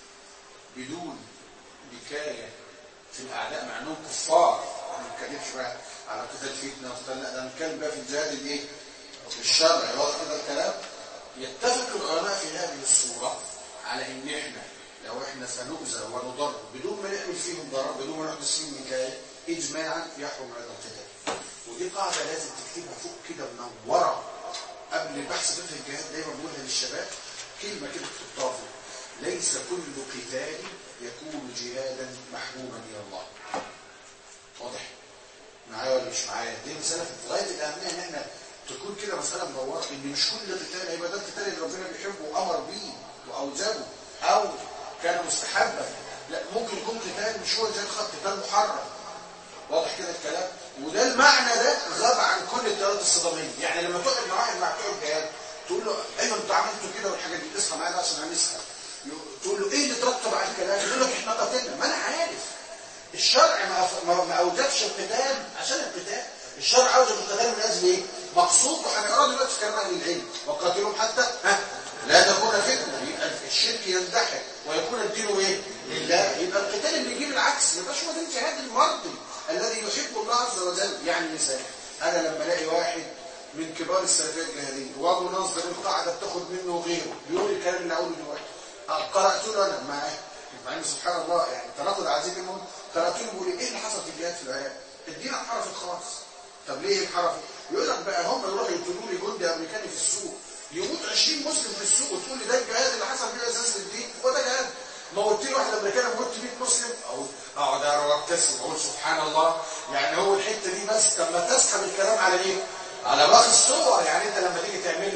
بدون بكايه في الاعداء مع انهم كفار ما بنتكلمش بقى على قتال فتنه وقتال لا ده بنتكلم بقى في الجهاد الايه؟ الشرعي واضح كده الكلام يتفق العلماء في هذه الصوره على ان احنا لو احنا سنؤذى ونضر بدون ما نعمل فيهم ضرر بدون ما نحدث فيهم نكايه اجماعا يحرم هذا القتال ودي قاعده لازم تكتبها فوق كده منوره قبل البحث فقه الجهاد دايما بقولها للشباب كلمه كده تحطها فوق ليس كل قتال يكون جهادا محبوبا الى الله واضح معايا ولا مش معايا دي مساله في غايه الاهميه ان احنا تكون كده مساله منوره ان مش كل قتال هيبقى ده القتال اللي ربنا بيحبه وامر بيه واوجبه او كان مستحبا لا ممكن يكون قتال مش هو جهاد خط قتال محرم واضح كده الكلام وده المعنى ده غاب عن كل التيارات الصداميه يعني لما تقعد مع واحد مع بتوع الجهاد تقول له ايوه انتوا عملتوا كده والحاجات دي اصحى معايا عشان هنسال تقول له ايه اللي ترتب على الكلام يقول لك احنا قتلنا ما انا عارف الشرع ما ما, ما اوجبش القتال عشان القتال الشرع اوجب القتال من اجل ايه مقصود وهنقرا دلوقتي في كلام اهل العلم وقاتلهم حتى ها لا تكون فتنه يبقى الشرك يندحر ويكون الدين ايه لله يبقى القتال اللي يجيب العكس ما يبقاش هو ده الجهاد المرضي الذي يحب الله عز وجل يعني مثال انا لما الاقي واحد من كبار السلفيه الجهاديه ومنظر القاعده بتاخد منه وغيره بيقول الكلام اللي اقوله دلوقتي قرات له انا معاه مع ان سبحان الله يعني تناقض عزيز المهم قرات له بيقول ايه اللي حصل في الجهاد في العراق الدين انحرفت خلاص طب ليه انحرفت يقول لك بقى هم يروحوا يقتلوا لي جندي امريكاني في السوق يموت 20 مسلم في السوق وتقول لي ده الجهاد اللي حصل فيه اساس للدين هو ده جهاد موت لي واحد امريكاني موت 100 مسلم اقول اقعد ابتسم اقول سبحان الله يعني هو الحته دي بس طب ما تسحب الكلام على ايه؟ على باقي الصور يعني انت لما تيجي تعمل لي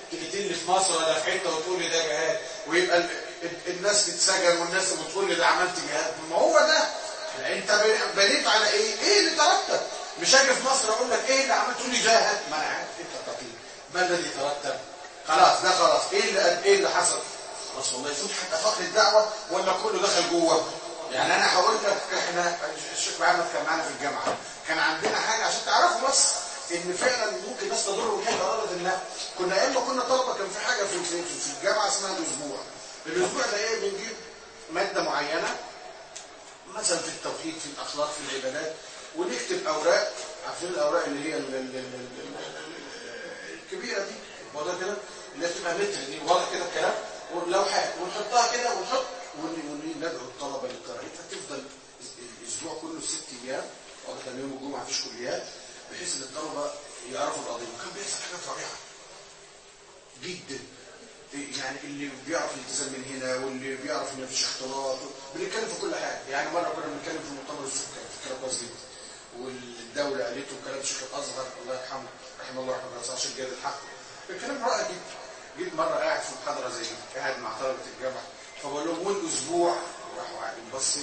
تقتلني في مصر ولا في حته وتقول لي ده جهاد ويبقى ال... ال- الناس تتسجن والناس بتقول لي ده عملت جهاد ما هو ده انت ب- بنيت على ايه؟ ايه اللي ترتب؟ مش هاجي في مصر اقول لك ايه اللي عملت تقول لي جاهد ما انا عارف انت تقييم ما الذي ترتب؟ خلاص ده خلاص ايه اللي ايه اللي حصل؟ خلاص والله يفوت حتى فقر الدعوه ولا كله دخل جوه؟ يعني انا هقول لك احنا الشيخ محمد كان معانا في الجامعه كان عندنا حاجه عشان تعرفوا بس ان فعلا ممكن ناس تضر وحاجه غلط الله كنا ايام ما كنا طلبه كان في حاجه في في في الجامعه اسمها الاسبوع الاسبوع ده ايه بنجيب ماده معينه مثلا في التوحيد في الاخلاق في العبادات ونكتب اوراق عارفين الاوراق اللي هي ال- ال- ال- ال- ال- الكبيره دي واضح كده اللي هي بتبقى متر دي واضح كده الكلام ولوحات ونحطها كده ونحط ون- ون- ندعو الطلبه لقراءتها تفضل الاسبوع كله ست ايام واضح كان يوم الجمعه مفيش كليات بحيث ان الطلبه يعرفوا القضيه وكان بيحصل حاجات رائعه جدا يعني اللي بيعرف الالتزام من هنا واللي بيعرف ان مفيش اختلاط بنتكلم في كل حاجه يعني مره كنا بنتكلم في مؤتمر السكان فكره كويس جدا والدوله قالته كلام الشيخ الازهر الله يرحمه رحمه الله رحمه الله الشيخ جاد الحق الكلام رائع جدا جيت مره قاعد في محاضره زي دي قاعد مع طلبه الجامعه فبقول لهم والاسبوع راحوا قاعدين باصين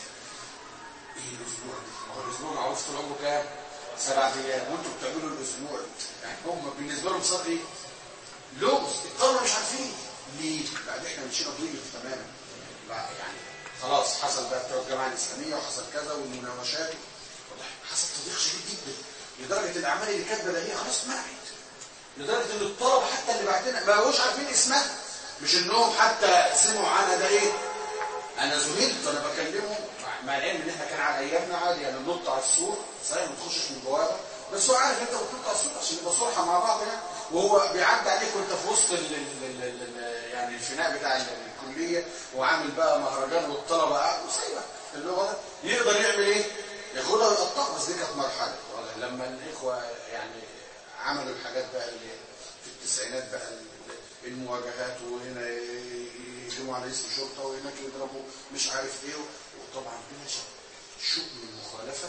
ايه الاسبوع ده؟ ما هو الاسبوع معروف طول عمره كام؟ سبع ايام وانتوا بتعملوا الاسبوع يعني هم بالنسبه لهم صار ايه؟ لغز الطلبه مش عارفين ليه؟ بعد احنا مشينا ضيق تماما بقى يعني خلاص حصل بقى بتوع الجامعه الاسلاميه وحصل كذا والمناوشات واضح حصل تضييق شديد جدا لدرجه الاعمال اللي كاتبه ده هي خلاص اتمنعت لدرجه ان الطلبه حتى اللي بعتنا ما بقوش عارفين اسمها مش انهم حتى سمعوا عنها ده ايه؟ انا زميلت وانا بكلمه مع- مع العلم ان احنا كان على ايامنا عادي يعني ننط على السور صحيح ما تخشش من البوابه بس هو عارف انت بتنط على السور عشان يبقى صلحه مع بعض يعني وهو بيعدي عليك وانت في وسط ال ال ال ال ال يعني الفناء بتاع ال- الكليه وعامل بقى مهرجان والطلبه قاعد وسايبك اللغه ده يقدر يعمل ايه؟ ياخدها ويقطعها بس دي كانت مرحله والله لما الاخوه يعني عملوا الحاجات بقى اللي في التسعينات بقى ال- المواجهات وهنا يهجموا على اسم شرطه وهناك يضربوا مش عارف ايه وطبعا بلا شك شؤم المخالفه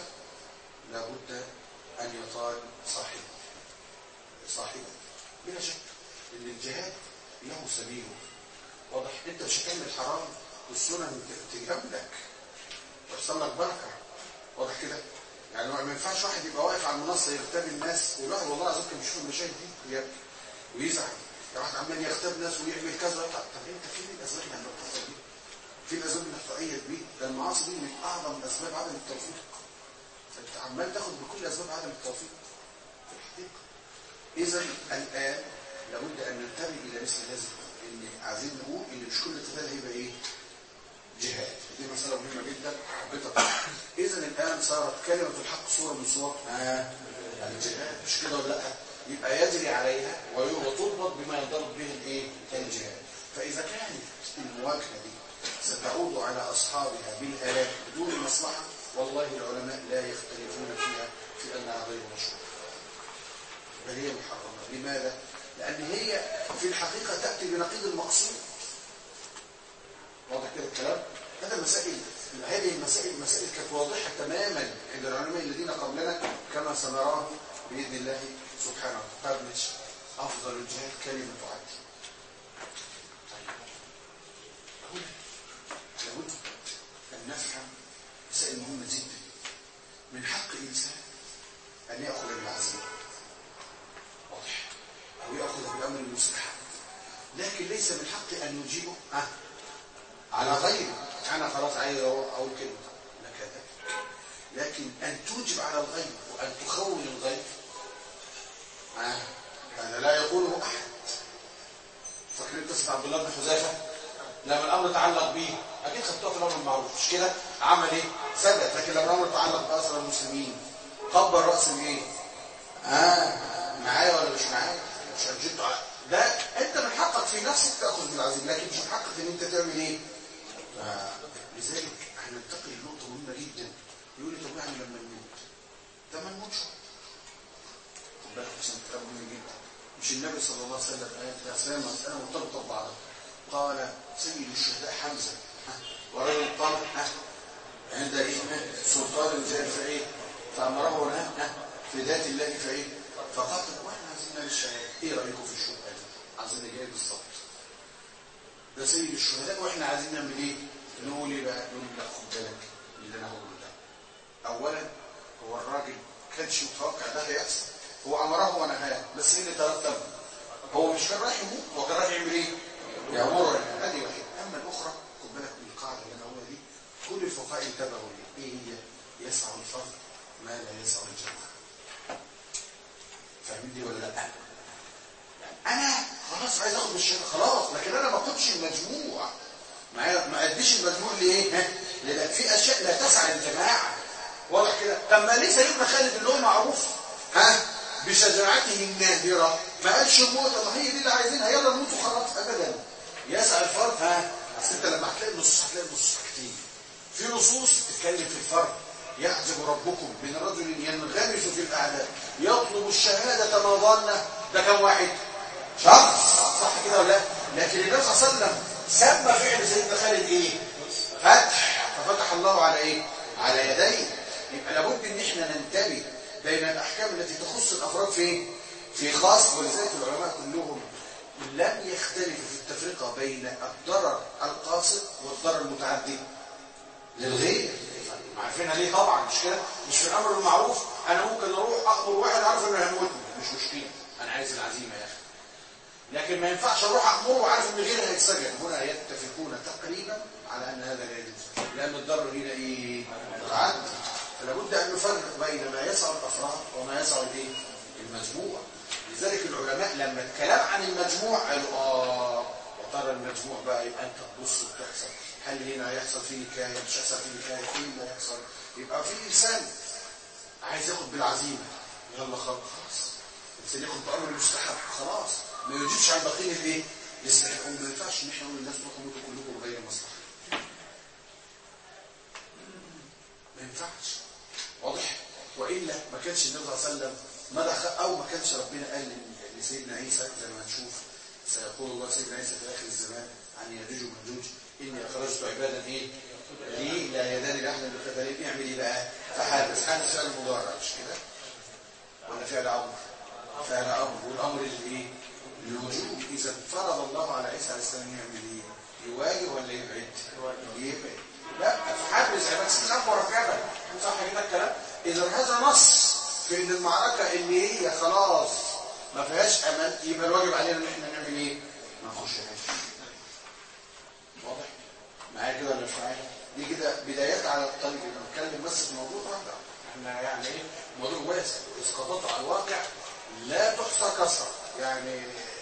لابد ان يطال صاحبه صاحبه بلا شك ان الجهاد له سبيله واضح انت مش هتعمل حرام والسنن تجاملك ويحصل لك بركه واضح كده يعني ما ينفعش واحد يبقى واقف على المنصه يغتاب الناس والواحد والله العظيم كان بيشوف المشاهد دي ويبكي ويزعل يا واحد عمال يغتاب ناس ويعمل كذا ويطلع طب انت فين الاسباب اللي هتحصل دي؟ فين الاسباب اللي هتؤيد بيه؟ ده المعاصي دي من اعظم اسباب عدم التوفيق فانت عمال تاخد بكل اسباب عدم التوفيق في الحقيقه اذا الان لابد ان ننتبه الى مثل هذه ان عايزين نقول ان مش كل قتال هيبقى ايه؟ جهاد دي مسألة مهمة جدا حبيتها إذا الآن صارت كلمة الحق صورة من صور آه الجهاد مش كده ولا لا يبقى يجري عليها وتربط بما يضرب به الايه الجهاد فإذا كانت المواجهة دي ستعود على أصحابها بالهلاك بدون مصلحة والله العلماء لا يختلفون فيها في أنها غير مشروعة بل هي محرمة لماذا؟ لأن هي في الحقيقة تأتي بنقيض المقصود واضح كده الكلام هذا المسائل هذه المسائل مسائل كانت واضحة تماما عند العلماء الذين قبلنا كما سنراه بإذن الله سبحانه وتعالى مش أفضل الجهاد كلمة عدل طيب لابد أن نفهم مسائل مهمة جدا من حق إنسان أن يأخذ بالعزيمة واضح أو يأخذ بالأمر المستحب لكن ليس من حقي أن يجيبه أه على غيره انا خلاص عايز اقول كلمه لك ذلك لكن ان توجب على الغير وان تخون الغير آه. هذا لا يقوله احد فاكرين قصه عبد الله بن حذيفه لما الامر تعلق به اكيد خدتوها في الامر المعروف مش كده عمل ايه سكت لكن لما الامر تعلق باسرى المسلمين قبل راس الايه اه معايا ولا مش معايا مش هنجد ده انت من حقك في نفسك تاخذ بالعزيم لكن مش من حقك ان انت تعمل ايه لذلك هننتقل لنقطة مهمة جدا يقول لي طب يعني لما نموت ده ما نموتش خد بالك عشان كلام مهم جدا مش النبي صلى الله عليه وسلم قال يا سلام مسألة مرتبطة ببعضها قال سيد الشهداء حمزة ورجل قال ها عند ايه سلطان جاء فايه فامره هنا في ذات الله فايه فقاتل واحنا عايزين للشهاده ايه رايكم في الشهداء دي العظيم جاي بالظبط ده سيد الشهداء واحنا عايزين نعمل ايه نقول ايه بقى نقول لا خد بالك اللي انا هقوله ده اولا هو الراجل كانش متوقع ده هيحصل هو امره ونهاه بس ايه اللي ترتب هو مش كان رايح يموت هو كان رايح يعمل ايه يامره هذه واحده اما الاخرى خد بالك من القاعده اللي انا هقولها دي كل الفقهاء انتبهوا ليه ايه هي يسعى الفرد ما لا يسعى الجماعه فاهمين دي ولا لا يعني انا خلاص عايز اخد الشهاده خلاص لكن انا ما اخدش المجموع ما ما اديش المجموع ليه ها لان في اشياء لا تسعى الجماعه واضح كده طب ما ليه سيدنا خالد اللي هو معروف ها بشجاعته النادره ما قالش الموت طب هي دي اللي عايزينها يلا نموت وخلاص ابدا يسعى الفرد ها اصل انت لما هتلاقي النصوص هتلاقي النصوص كتير في نصوص تتكلم في الفرد يعجب ربكم من رجل ينغمس في الاعداء يطلب الشهاده ما ظن ده كم واحد شخص صح كده ولا لا لكن النبي صلى الله عليه وسلم سمى فعل سيدنا خالد ايه فتح ففتح الله على ايه على يديه يبقى لابد ان احنا ننتبه بين الاحكام التي تخص الافراد في في خاص ولذلك العلماء كلهم لم يختلفوا في التفرقه بين الضرر القاصد والضرر المتعدي للغير عارفينها ليه طبعا مش كده مش في الامر المعروف انا ممكن اروح امر واحد عارف انه هيموتني مش مشكله انا عايز العزيمه يا اخي لكن ما ينفعش اروح امره وعارف ان غيري هيتسجن هنا يتفقون تقريبا على ان هذا لا يجوز لان الضرر هنا ايه متعدي فلا بد ان نفرق بين ما يسعى الافراد وما يسعى الايه المجموع لذلك العلماء لما الكلام عن المجموع قالوا اه وترى المجموع بقى يبقى انت تبص وتحسب هل هنا هيحصل فيه نكايه مش هيحصل فيه نكايه ايه اللي هيحصل يبقى في انسان عايز ياخد بالعزيمه يلا خلاص انسان ياخد بامر المستحب خلاص ما يجيبش عن بقيه الايه يستحقوا ما ينفعش ان احنا نقول للناس روحوا موتوا كلكم بغير مصلحه ما ينفعش واضح والا ما كانش النبي صلى الله عليه وسلم ما دخل او ما كانش ربنا قال لسيدنا عيسى زي ما هنشوف سيقول الله سيدنا عيسى في اخر الزمان عن ياجوج وماجوج اني اخرجت عبادا ايه لي لا يداني لاحد بالقتالين اعمل ايه بقى فحادث حادث فعل مضارع مش كده ولا فعل امر فعل امر والامر اللي ايه الوجوب اذا فرض الله على عيسى عليه السلام يعمل ايه يواجه ولا يبعد يبعد لا فحادث عباد سلام مركبه صح كده الكلام اذا هذا نص في ان المعركه اللي هي خلاص ما فيهاش امل يبقى الواجب علينا ان احنا نعمل ايه ما نخشهاش واضح معايا كده ولا مش معايا دي كده بدايات على الطريق انا بتكلم بس في موضوع واحده احنا يعني ايه موضوع واسع اسقاطات على الواقع لا تحصى كثره يعني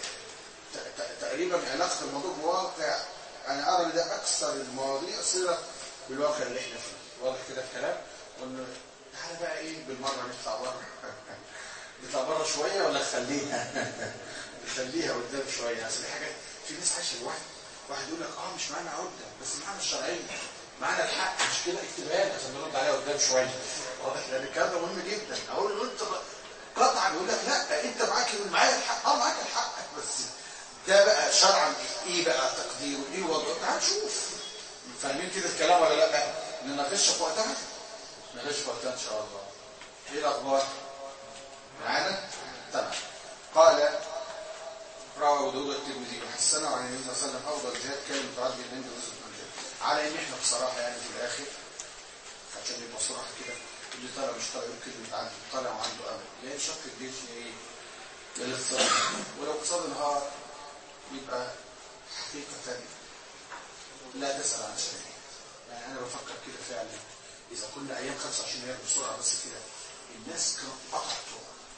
تقريبا علاقه الموضوع بواقع انا ارى ان ده اكثر المواضيع صله بالواقع اللي احنا فيه واضح كده الكلام وان تعالى بقى ايه بالمره نطلع بره نطلع بره شويه ولا نخليها نخليها قدام شويه اصل دي حاجات في ناس عايشه لوحدها واحد يقول لك اه مش معانا عده بس معانا الشرعيه معانا الحق مش كده اكتبها لي عشان نرد عليها قدام شويه واضح لان الكلام ده مهم جدا اقول له انت قطعا يقول لك لا انت معاك معايا الحق اه معاك الحق بس ده بقى شرعا ايه بقى تقديره ايه وضعه تعال نشوف فاهمين كده الكلام ولا لا نناقشها في وقتها نناقشها في وقتها ان شاء الله ايه الاخبار معانا تمام قال روى ابو داود الترمذي وحسنه عن النبي صلى الله عليه وسلم افضل جهاد كان متعدد من عند رسول الله على ان احنا بصراحه يعني في الاخر عشان يبقى صراحه كده اللي طالع مش طالع يمكن متعدد طالع وعنده امل لان شق الجيش ايه للاقتصاد ولو اقتصاد انهار يبقى حقيقه لا تسال عن شيء يعني انا بفكر كده فعلا اذا كنا ايام 25 يناير بسرعه بس كده الناس كانت قطعت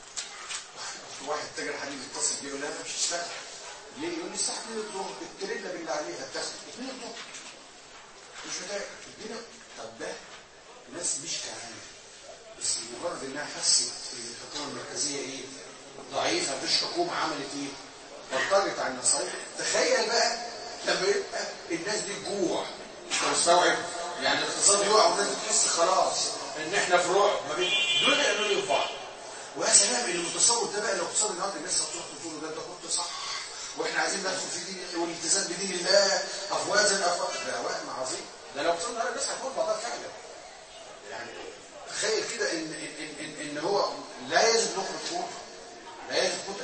واحد تاجر حديد يتصل بيه يقول لها انا مش هشتغل ليه؟ يقول لي الساعه 2 الظهر التريلا بالله عليها تاخد 2 الظهر مش متاكد الدنيا طب ده ناس مش كعانه بس مجرد انها حست ان الحكومه المركزيه ايه؟ ضعيفه مفيش حكومه عملت ايه؟ بطلت عن النصايح تخيل بقى لما يبقى الناس دي جوع انت مستوعب؟ يعني الاقتصاد يقع والناس بتحس خلاص ان احنا في رعب ما بين دول يعملوا في بعض ويا سلام اللي متصور ده بقى لو اقتصاد النهارده الناس هتروح تقول ده انت كنت صح واحنا عايزين ندخل في دين والالتزام بدين الله افواجا افواجا ده وهم عظيم ده لو اقتصاد النهارده الناس هتقول بعضها فعلا يعني تخيل كده ان ان ان, إن هو لا يجب نخرج فوق لا يجب قتل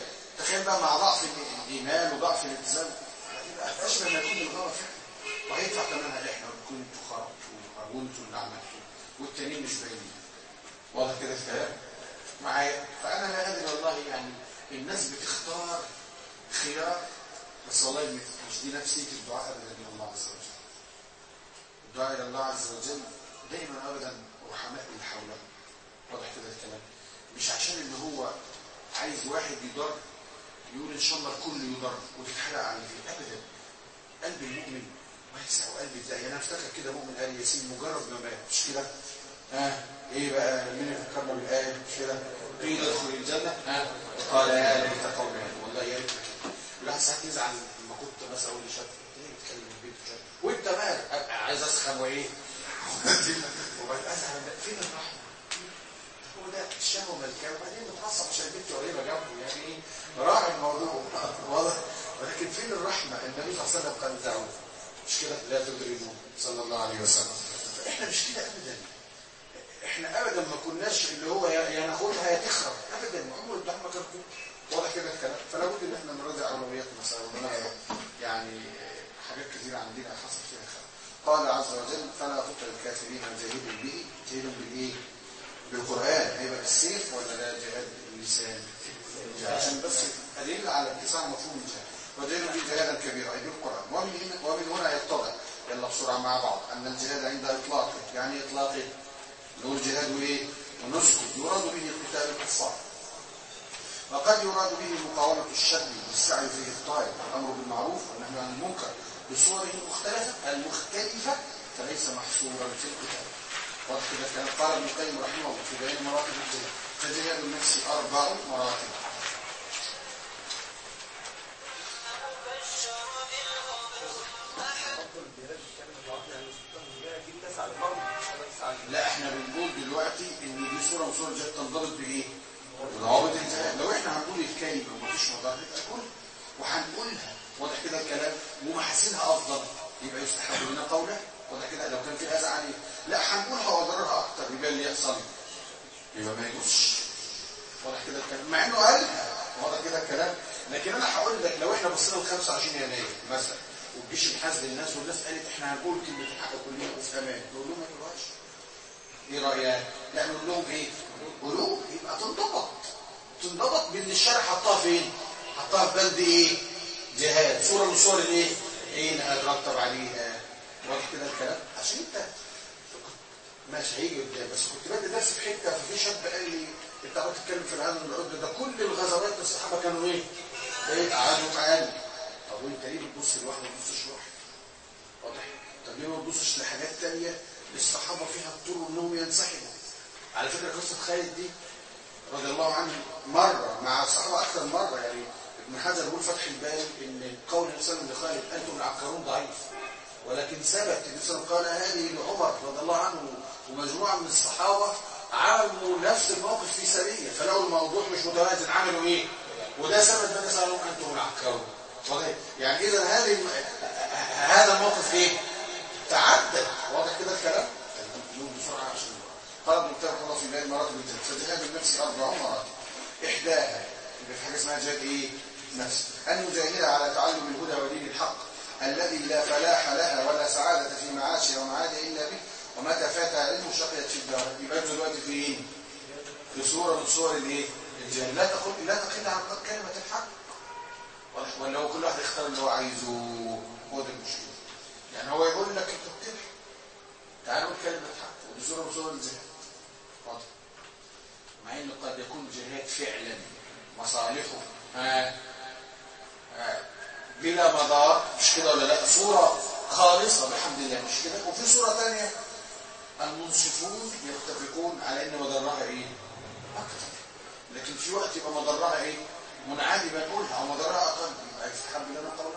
تخيل بقى مع ضعف الايمان وضعف الالتزام هتبقى اشبه ما يكون بالغلط فعلا وهيدفع ثمنها احنا كنتوا خرجتوا وانتوا اللي عملتوا والتانيين مش باينين واضح كده الكلام معايا فانا لا ادري والله يعني الناس بتختار خيار بس والله مش دي نفسيه الدعاء ابدا الى الله عز وجل الدعاء الى الله عز وجل دايما ابدا رحماء اللي حوله واضح كده الكلام مش عشان ان هو عايز واحد يضر يقول ان شاء الله الكل يضر وتتحرق عليه ابدا قلب المؤمن واسع وقلب الداعي انا افتكر كده مؤمن ال ياسين مجرد ما مات مش كده ها ايه بقى مين يفكرنا بالايه مش كده قيل ادخل الجنه ها قال يا ليت قومي والله يا ريت الواحد ساعات يزعل لما كنت بس اقول لشاب ايه بتكلم البيت وشاب وانت مالك ابقى عايز اسخن وايه وبعدين ازعل فين الرحمه هو ده الشهوه ملكاه وبعدين متعصب عشان البنت قريبه جنبه يعني ايه راعي الموضوع واضح ولكن فين الرحمه النبي صلى الله عليه وسلم قال دعوه مش كده لا تدركوا صلى الله عليه وسلم فاحنا مش كده ابدا احنا ابدا ما كناش اللي هو يا ناخدها يا تخرب ابدا عمر الدعم ما كان واضح كده الكلام فلا بد ان احنا نراجع اولوياتنا مثلا يعني حاجات كثيره عندنا حصل فيها خير قال عز وجل فلا تطع الكافرين جاهد به جاهد بالايه بالقران هيبقى بالسيف ولا ده جهاد اللسان عشان بس ادل على اتساع مفهوم الجهاد ودليل به جهادا كبيرا اي بالقران ومن هنا ومن هنا يتضح يلا بسرعه مع بعض ان الجهاد عند اطلاقه يعني اطلاقه اللي هو الجهاد وايه ونسكت يراد به قتال الكفار وقد يراد به مقاومة الشر والسعي في إبطال الأمر بالمعروف والنهي عن المنكر بصوره المختلفة المختلفة فليس محصورا في القتال واضح كده كان قال ابن القيم رحمه الله في بيان مراتب الجهاد فجهاد النفس أربع مراتب لا احنا بنقول دلوقتي ان دي صوره وصوره جت تنضبط بايه؟ بضوابط الجهاد لو احنا هنقول الكلمه ومفيش مضاد يبقى كل وهنقولها واضح كده الكلام ومحاسنها افضل يبقى يستحب لنا قولها واضح كده لو كان في اذى عليه لا هنقولها واضررها اكتر يبقى اللي يحصل يبقى ما يجوزش واضح كده الكلام مع انه قالها واضح كده الكلام لكن انا هقول لك لو احنا بصينا ل 25 يناير مثلا والجيش انحاز للناس والناس قالت احنا هنقول كلمه الحق كلنا وفي امان نقول لهم ما تقولوهاش ايه رايك لا نقول لهم ايه قولوا يبقى تنضبط تنضبط بان الشارع حطها فين حطها في بلد ايه جهاد صوره من صور الايه ايه هترتب عليها واضح كده الكلام عشان انت ماشي هيجي قدام بس كنت بدي درس في حته ففي شاب قال لي انت قاعد تتكلم في العالم العد ده كل الغزوات الصحابه كانوا ايه؟ ايه قعدوا معانا طب وانت ليه بتبص لواحد ما تبصش لواحد؟ واضح؟ طب ليه ما تبصش لحاجات ثانيه الصحابه فيها اضطروا انهم ينسحبوا على فكره قصه خالد دي رضي الله عنه مره مع الصحابه اكثر مره يعني ابن حجر بيقول فتح الباري ان قول النبي صلى الله عليه وسلم لخالد انتم العكرون ضعيف ولكن ثبت النبي صلى الله عليه وسلم قال هذه لعمر رضي الله عنه ومجموعه من الصحابه عملوا نفس الموقف في سريه فلو الموضوع مش متوازن عملوا ايه؟ وده سبب النبي صلى الله عليه وسلم انتم العكرون يعني اذا هذه هذا الموقف ايه؟ تعدد واضح كده الكلام؟ نقول بسرعه عشان قال ابن كتاب الله في بيان مراتب الجهاد فجهاد النفس اربع مراتب احداها يبقى في حاجه اسمها جهاد ايه؟ نفس ان يجاهدها على تعلم الهدى ودين الحق الذي لا فلاح لها ولا سعاده في معاشها ومعادها الا به ومتى فاتها علمه شقيت في الدار يبقى دلوقتي فين؟ في صوره من صور الايه؟ الجهاد لا تقل لا تقل عن قد كلمه الحق ولا هو كل واحد يختار اللي هو عايزه هو ده المشكله يعني هو يقول لك انت بتضحك تعالوا كلمه حق ودي صوره من صور الجهاد واضح مع ان قد يكون جهاد فعلا مصالحه ها ها بلا مضار مش كده ولا لا صوره خالصه بحمد الله مش كده وفي صوره ثانيه المنصفون يتفقون على ان مضرها ايه اكثر لكن في وقت يبقى مضرها ايه منعدمه نقولها او مضرها اقل يبقى يستحب لنا قولها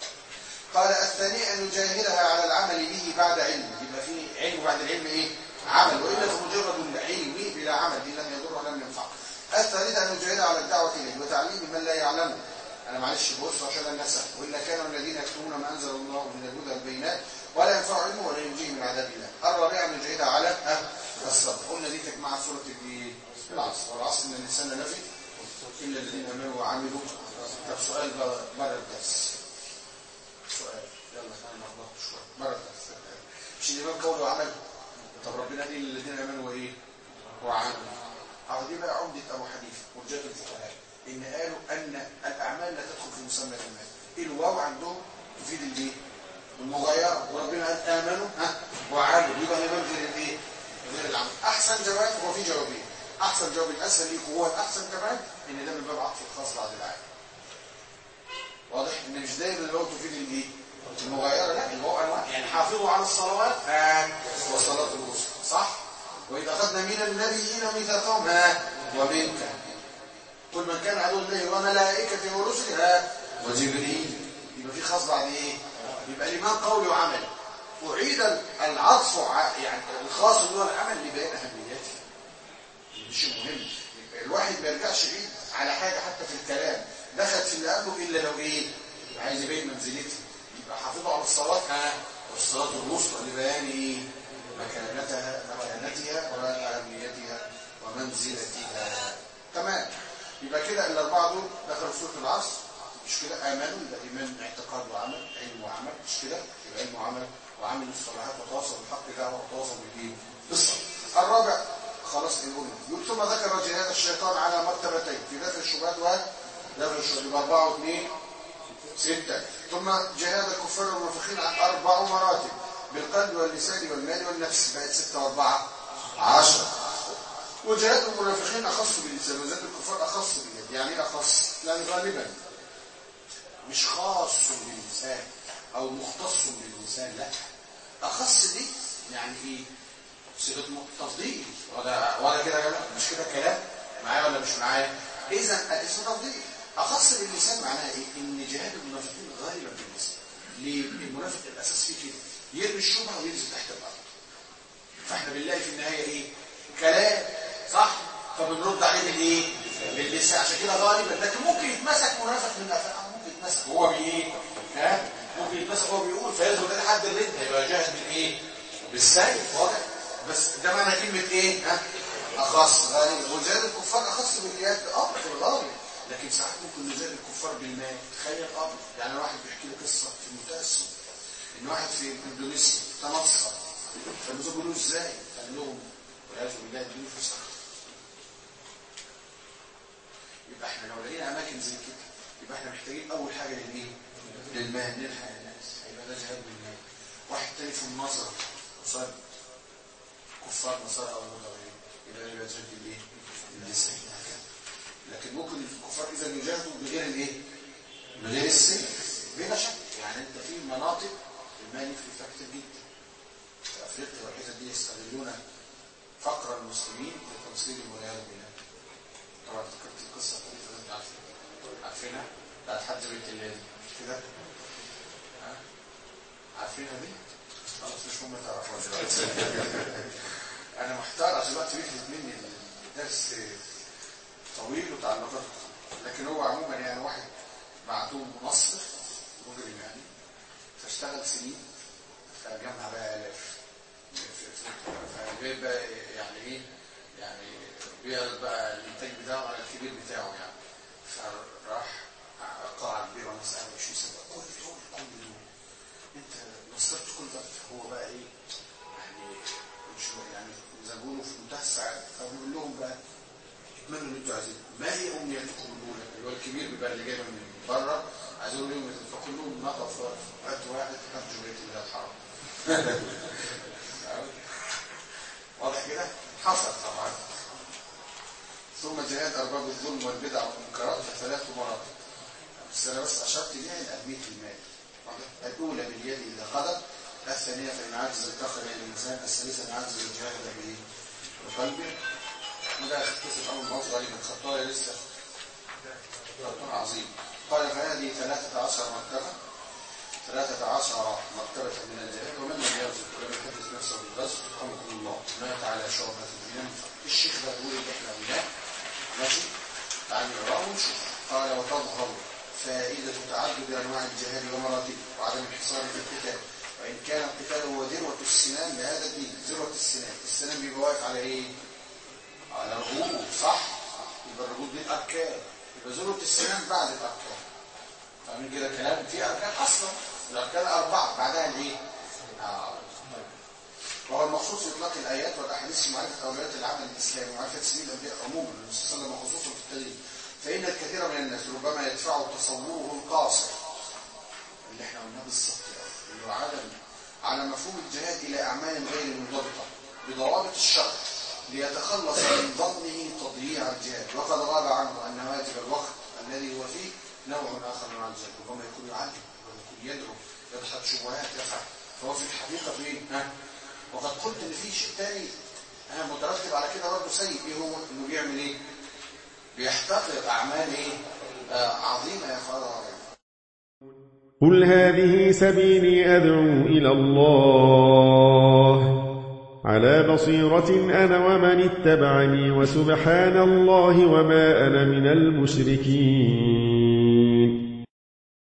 قال الثاني ان يجاهدها على العمل به بعد علم يبقى في علم بعد العلم ايه عمل والا فمجرد العلم بلا عمل دي لم يضر ولم ينفع الثالث ان يجاهد على الدعوه اليه وتعليم من لا يعلمه انا معلش بص عشان الناس والا كانوا الذين يكتمون ما انزل الله من الهدى البينات ولا ينفع علمه ولا ينجيه من عذاب الله الرابع ان يجاهد على الصبر قلنا دي تجمع سوره العصر والعصر ان الانسان لفي الا الذين امنوا وعملوا طب سؤال بره بره الدرس سؤال يلا خلينا نلخبط شويه بره الدرس مش الامام قوله وعمل طب ربنا قال الذين امنوا وايه وعملوا اهو دي بقى عمده ابو حنيفه وجاد الفقهاء ان قالوا ان الاعمال لا تدخل في مسمى الايمان الواو عندهم تفيد الايه المغايره وربنا قال امنوا ها وعملوا يبقى الايمان غير الايه غير العمل احسن جواب هو في جوابين احسن جواب الاسهل ليك وهو الاحسن كمان ان ده من باب عطف الخاص بعد العام واضح ان مش دايما الواو تفيد الايه المغايره لا الواو انواع يعني حافظوا على الصلوات ها والصلاه الوسطى صح واذا اخذنا من النبيين ميثاقهم ها ومنك كل من كان عدو الله وملائكته ورسله ها وجبريل يبقى في خاص بعد ايه يبقى الايمان قولي وعملي اعيد العطف ع- يعني الخاص اللي هو العمل لبيان اهميته مش مهم الواحد ما يرجعش بعيد على حاجه حتى في الكلام دخل في اللي قبله الا لو ايه عايز يبين منزلته يبقى حافظوا على الصلاه ها والصلاه الوسطى لبيان ايه مكانتها مكانتها واهميتها ومنزلتها تمام يبقى كده الاربعه دول دخلوا في سوره العصر مش كده امنوا يبقى ايمان اعتقاد وعمل علم وعمل مش كده يبقى علم وعمل وعملوا الصالحات وتواصوا بالحق دعوه وتواصوا بالايه بالصبر الرابع خلاص الأولى يقول ثم ذكر جهاد الشيطان على مرتبتين في دفع الشبهات ودفع الشبهات يبقى أربعة واثنين ستة ثم جهاد الكفار والمنافقين عن أربع مراتب بالقلب واللسان والمال والنفس بقت ستة وأربعة عشرة وجهاد المنافقين أخص باللسان وجهاد الكفار أخص باليد يعني إيه أخص؟ يعني غالبا مش خاص باللسان أو مختص باللسان لا أخص دي يعني إيه؟ صيغه تفضيل ولا ولا كده يا جماعه مش كده كلام معايا ولا مش معايا اذا الاسم تفضيل اخص باللسان معناها ايه ان جهاد المنافقين غالبا باللسان ليه المنافق الاساس فيه كده يرمي الشبهه وينزل تحت الارض فاحنا بنلاقي في النهايه ايه كلام صح فبنرد عليه بالايه باللسان عشان كده غالبا لكن ممكن يتمسك منافق من افعال ممكن يتمسك هو بايه ها ممكن يتمسك هو بيقول فيدخل ده لحد الرده يبقى جاهد بالايه بالسيف واضح بس ده معنى كلمة ايه ها اخص غالب وزاد الكفار اخص باليد اه في الغالب لكن ساعات ممكن نزال الكفار بالمال تخيل اه يعني واحد بيحكي لي قصة في منتهى السوء ان واحد في اندونيسيا تنصر فالناس بيقولوا ازاي قال لهم والعياذ بالله ادوني فلوس يبقى احنا لو لقينا اماكن زي كده يبقى احنا محتاجين اول حاجه للايه للمال نلحق الناس هيبقى ده جهاد بالمال واحد تاني في النظره صار كفار نصارى او مغربين يبقى يبقى جهاد بالايه باللسان لكن ممكن الكفار اذا يجاهدوا بغير الايه بغير السيف بلا شك يعني انت في مناطق المال يفرق فيها كتير جدا في افريقيا والحتت دي يستغلون فقر المسلمين لتنصير والعياذ بالله طبعا افتكرت القصه الطريفه اللي انت عارفينها عارفينها بتاعت حد بيت الله دي كده ها؟ عارفينها دي؟ خلاص مش مهم تعرفوها دلوقتي انا محتار عشان الوقت بيفلت مني الدرس طويل وتعلقات لكن هو عموما يعني واحد معدوم منصف مجرم يعني فاشتغل سنين فجمع بقى الاف فبيبقى يعني ايه يعني بيعرض بقى الانتاج بتاعه على الكبير بتاعه يعني فراح قاعد كبير وناس قالوا شو سبب كل دول كل دول انت نصرت كل ده هو بقى ايه يعني مش يعني زي ما بيقولوا في منتهى السعاده فبيقول لهم بقى اتمنوا اللي انتوا عايزينه ما هي امنيتكم الاولى اللي هو الكبير بيبقى اللي جاي من بره عايزين لهم فكلهم نقف وقت واحد ارجو بيت الله الحرام واضح كده حصل طبعا ثم جهاد ارباب الظلم والبدع والمنكرات فثلاث مراتب بس انا بس اشرت ليها لاهميه المال الاولى باليد اذا قدر الثانيه فان عجز اتخذ الانسان الثالثه ان عجز الجاهد به بقلبه وده اختصر اول موضوع غالبا خطايا لسه خطايا عظيم قال فهذه ثلاثة عشر مرتبة ثلاثة عشر مرتبة من الجهاد ومن لم يرزق ولم يحدث نفسه بالغزو رحمكم الله مات على شعبة الإيمان الشيخ ده يقول اللي احنا قلناه ماشي تعالوا نقراه ونشوف قال وتظهر فائدة تعدد أنواع الجهاد ومراتبه وعدم الحصار في القتال وإن كان القتال هو ذروة السنان لهذا الدين ذروة السنان السنان بيبقى واقف على إيه؟ على الرجول صح؟ يبقى الرجول دي الأركان يبقى زلوة السنان بعد الأركان فاهمين كده كلام في أركان أصلا الأركان أربعة بعدها الإيه؟ آه. وهو المخصوص في إطلاق الآيات والأحاديث في معرفة أولويات العمل الإسلامي ومعرفة سبيل الأنبياء عموما النبي صلى الله عليه وسلم خصوصا في التدريب فإن الكثير من الناس ربما يدفعه تصوره القاصر اللي احنا قلناه بالظبط اللي هو عدم على مفهوم الجهاد إلى أعمال غير منضبطة بضوابط الشرع ليتخلص من ظنه تضييع الجهاد وقد غاب عنه أن واجب الوقت الذي هو فيه نوع آخر من الجهاد ربما يكون يعلم ربما يكون يدعو يضحك شبهات يفعل فهو في الحقيقة ايه ها وقد قلت ان في شيء تاني ها مترتب على كده برضه سيء ايه هو انه بيعمل ايه بيحتقر اعمال ايه آه عظيمه يفعلها قل هذه سبيلي أدعو إلى الله على بصيرة أنا ومن اتبعني وسبحان الله وما أنا من المشركين